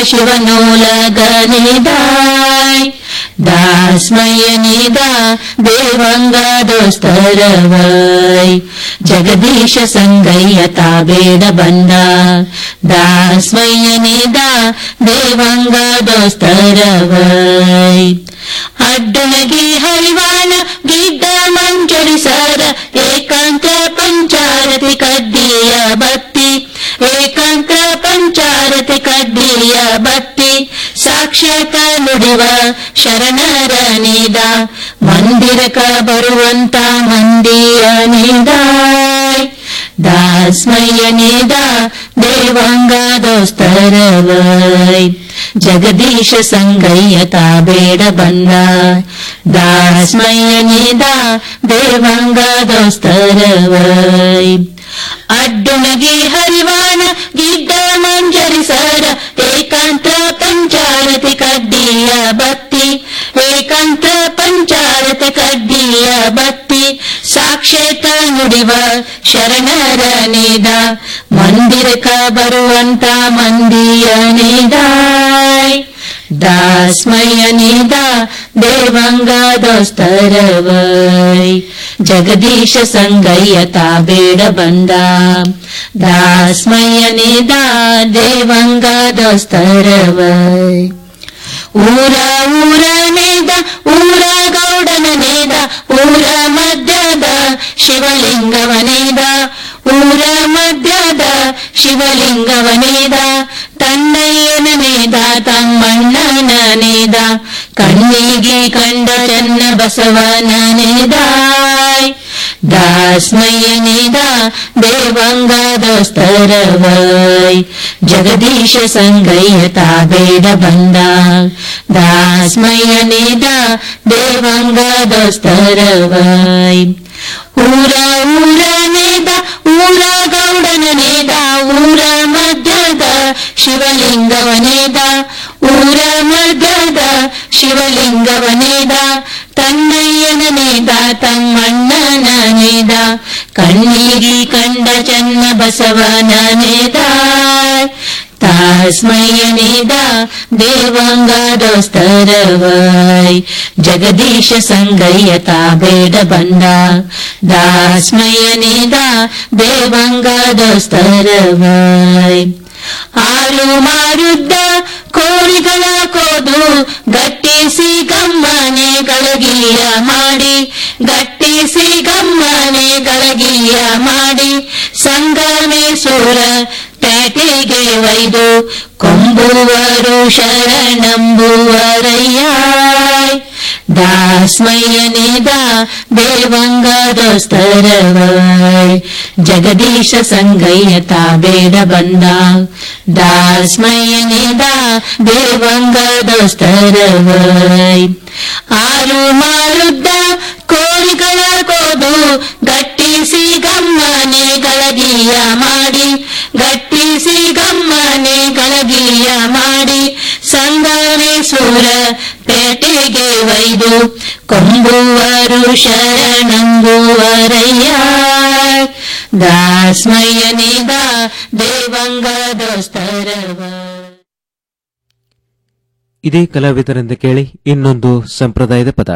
ಶಿವನೋಲಗನಿದಾಯ್ ದಾಸ್ಮಯ್ಯನಿದ ದೇವಂಗದೋಸ್ತರವೈ ಜಗದೀಶ ಸಂಗಯ್ಯ ತಾಬೇಡ ಬಂದ ದಾಸ್ಮಯ್ಯನಿದ ದೇವಂಗದೋಸ್ತರವೈ ಅಡ್ಡನಗಿ ಹರಿವಾಣ ಗಿಡ್ಡ ಮಂಜರಿಸರ ಏಕಾಂತ ಪಂಚಾರತಿ ಕಡ್ಡಿಯ ಬತ್ತಿ ಏಕಾಂತ ಪಂಚಾರತಿ ಕಡ್ಡಿಯ ಬತ್ತಿ ಸಾಕ್ಷಾತ ನುಡಿವ ಶರಣರ ನಿದ ಮಂದಿರಕ ಬರುವಂತ ಮಂದಿಯ ನಿದಾಯ್ ದಾಸ್ಮಯ್ಯನಿದ ದೇವಂಗದೋಸ್ತರವೈ ಜಗದೀಶ ಸಂಗಯ್ಯ ತಾಬೇಡ ಬಂದ ದಾಸ್ಮಯ್ಯನಿದ ದೇವಂಗದೋಸ್ತರವೈ ಅಡ್ಡುನಗಿ ಹರಿವಾಣ ಗಿಡ್ಡ ಮಂಜರಿಸರ ಏಕಾಂತ ಪಂಚಾರತಿ ಕಡ್ಡಿಯ ಕಡ್ಡಿಯ ಬತ್ತಿ ಏಕಾಂತ ಪಂಚಾರತ ಕಡ್ಡಿಯ ಬತ್ತಿ ಸಾಕ್ಷೇತ ನುಡಿವ ಶರಣರ ನೇದ ಮಂದಿರಕ ಬರುವಂತ ಮಂದಿಯ ನೇದಾಯ್ ದಾಸ್ಮಯನಿದ ದೇವಂಗ ದೋಸ್ತರವೈ ಜಗದೀಶ ಸಂಗಯ್ಯ ತಾ ಬೇಡ ಬಂದ ದಾಸ್ಮಯನಿದ ದೇವಂಗ ದೋಸ್ತರವೈ ಊರ ಊರ ನೇದ ಊರ ಗೌಡನ ನೇದ ಊರ ಮಧ್ಯದ ಶಿವಲಿಂಗವನೇದ ಊರ ಮಧ್ಯದ ಶಿವಲಿಂಗವನೇದ ತನ್ನಯ್ಯನ ನೇದ ತಮ್ಮಣ್ಣನ ನೇದ ಕಣ್ಣಿಗೆ ಕಂಡ ಚನ್ನ ಬಸವನ ನೇದಾಯ್ ದಾಸ್ಮಯ್ಯನೇದ ದೇವಂಗ ದೋಸ್ತರವೈ ಜಗದೀಶ ಸಂಗಯ್ಯ ತಾ ಬೇಡ ಬಂದ ದಾಸ್ಮಯ್ಯನೇದ ದೇವಂಗ ದೋಸ್ತರವೈ ಊರ ಊರ ನೇದ ಊರ ಗೌಡನ ನೇದ ಊರ ಮಧ್ಯದ ಶಿವಲಿಂಗವನೇದ ಊರ ಮಧ್ಯದ ಶಿವಲಿಂಗವನೇದ ತನ್ನಯ್ಯನ ನೇದ ತಮ್ಮಣ್ಣನ ನೇದ ಕಣ್ಣಿಗೆ ಕಂಡ ಚನ್ನ ಬಸವನ ನೇದ ತಾಸ್ಮಯ್ಯನೇದ ದೇವಂಗ ದೋಸ್ತರವೈ ಜಗದೀಶ ಸಂಗಯ್ಯ ತಾ ಬೇಡ ಬಂದ ದಾಸ್ಮಯ್ಯನೇದ ದೇವಂಗ ದೋಸ್ತರವೈ ಹಾಲು ಮಾರುದ್ದ ಕೋಳಿಗಳ ಕೋದು ಗಟ್ಟಿಸಿ ಗಮ್ಮನೆ ಗಳಗಿಯ ಮಾಡಿ ಗಟ್ಟಿಸಿ ಗಮ್ಮನೆ ಗಳಗಿಯ ಮಾಡಿ ಸಂಗಮೇಶ್ವರ ಪೇಟೆಗೆ ಒಯ್ದು ಕೊಂಬುವರು ಶರಣಂಬುವರಯ್ಯ ದಾಸ್ಮಯ್ಯನೇದ ದೇವಂಗ ದೋಸ್ತರವೈ ಜಗದೀಶ ಸಂಗಯ್ಯ ತಾ ಬೇಡ ಬಂದ ದಾಸ್ಮಯ್ಯನೇದ ದೇವಂಗ ದೋಸ್ತರವೈ ಆರು ಮಾರುದ್ದ ಕೋಳಿಗಳ ಕೋದು ಗಟ್ಟಿಸಿ ಗಮ್ಮನೆ ಗಳಗಿಯ ಮಾಡಿ ಗಟ್ಟಿಸಿ ಗಮ್ಮನೆ ಗಳಗಿಯ ಮಾಡಿ ಸಂಗಮೇಶ್ವರ ಪೇಟೆಗೆ ಒಯ್ದು ಕೊಂಬುವರು ಶರಣಂಬುವರಯ್ಯ ದಾಸ್ಮಯ್ಯನಿದ ದೇವಂಗ ದೋಸ್ತರವ ಇದೇ ಕಲಾವಿದರಿಂದ ಕೇಳಿ ಇನ್ನೊಂದು ಸಂಪ್ರದಾಯದ ಪದ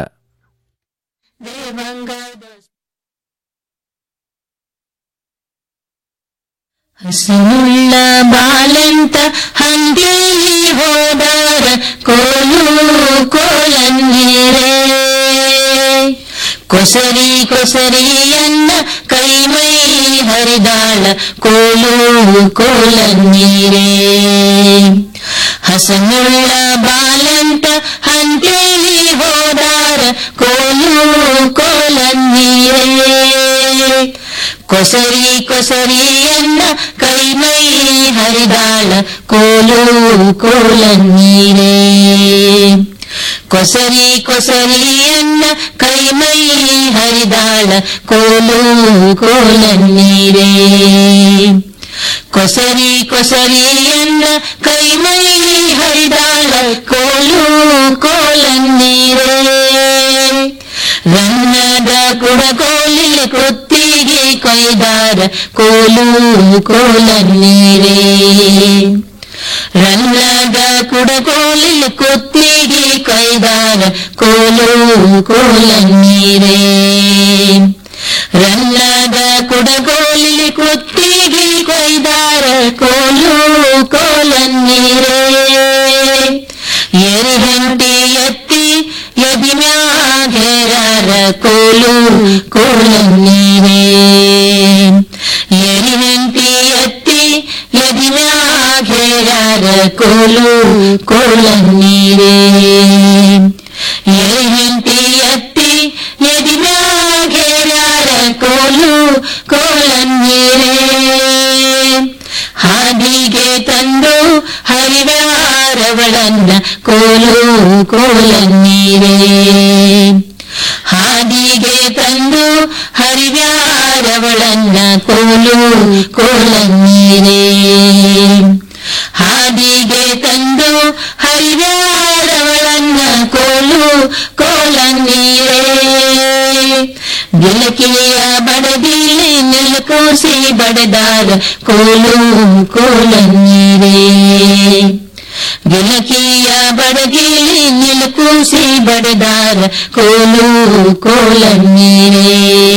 ಹಸುಳ್ಳ ಬಾಲಂತ ಹಂದೇಲಿ ಹೋದಾರ ಕೋಲು ಕೋಲನ್ನೀರೇ ಕೊಸರಿ ಕೊಸರಿಯನ್ನ ಕೈಮೈ ಹರಿದಾಳ ಕೋಲು ಕೋಲನ್ನೀರೇ ಹಸನುಳ್ಳ ಬಾಲಂತ ಹಂತೇಲಿ ಹೋದಾರ ಕೋಲು ಕೋಲನ್ನೀರೇ ಕೊಸರಿ ಕೊಸರಿಯನ್ನ ಕೈಮೈ ಹರಿದಾಳ ಕೋಲು ಕೋಲನ್ನೀರೇ ಕೊಸರಿ ಕೊಸರಿಯನ್ನ ಕೈಮೈ ಹರಿದಾಳ ಕೋಲು ಕೋಲನ್ನೀರೇ ಕೊಸರಿ ಕೊಸರಿಯನ್ನ ಕೈಮೈ ಹರಿದಾಳ ಕೋಲು ಕೋಲನ್ನೀರೇ ರನ್ನದ ಕುಡಕೋಲಿ ಕುತ್ತಿಗೆ ಕೊಯ್ದಾರ ಕೋಲು ಕೋಲನ್ನೀರೇ ರನ್ನದ ಕುಡಕೋಲಿ ಕುತ್ತಿಗೆ ಕೊಯ್ದಾರ ಕೋಲು ಕೋಲನ್ನೀರೇ ರನ್ನದ ಕುಡಗೋಲಿ ಕುತ್ತಿಗೆ ಕೊಯ್ದಾರ ಕೋಲು ಕೋಲನ್ನೀರೇ ಎರಿಹಂಟಿ ಎತ್ತಿ ಎದಿಮ್ಯಾಘೇರಾರ ಕೋಲು ಕೋಲನ್ನೀರೇ ಎರಿಹಂಟಿ ಎತ್ತಿ ಎದಿಮ್ಯಾಘೇರಾರ ಕೋಲು ಕೋಲನ್ನೀರೇ ಎರಿಹಂಟಿ ಎತ್ತಿ ಎದಿಮ್ಯಾಘೇರಾರ ಕೋಲು ಕೋಲನ್ನೀರೇ ಹಾದಿಗೆ ತಂದು ಹರಿವಾರವಳನ್ನ ಕೋಲು ಕೋಲನ್ನೀರೇ ಹಾದಿಗೆ ತಂದು ಹರಿವ್ಯಾರವಳನ್ನ ಕೋಲು ಕೋಲನ್ನೀರೇ ಹಾದಿಗೆ ತಂದು ಹರಿವ್ಯಾರವಳನ್ನ ಗಿಲಕಿಯ ಬಡಗಿಲಿ ನೆಲಕೋಸಿ ಬಡದಾರ ಕೋಲು ಕೋಲನ್ನೀರೇ ಗಿಲಕಿಯ ಬಡಗಿಲಿ ನೆಲಕೂಸಿ ಬಡದಾರ ಕೋಲು ಕೋಲನ್ನೀರೇ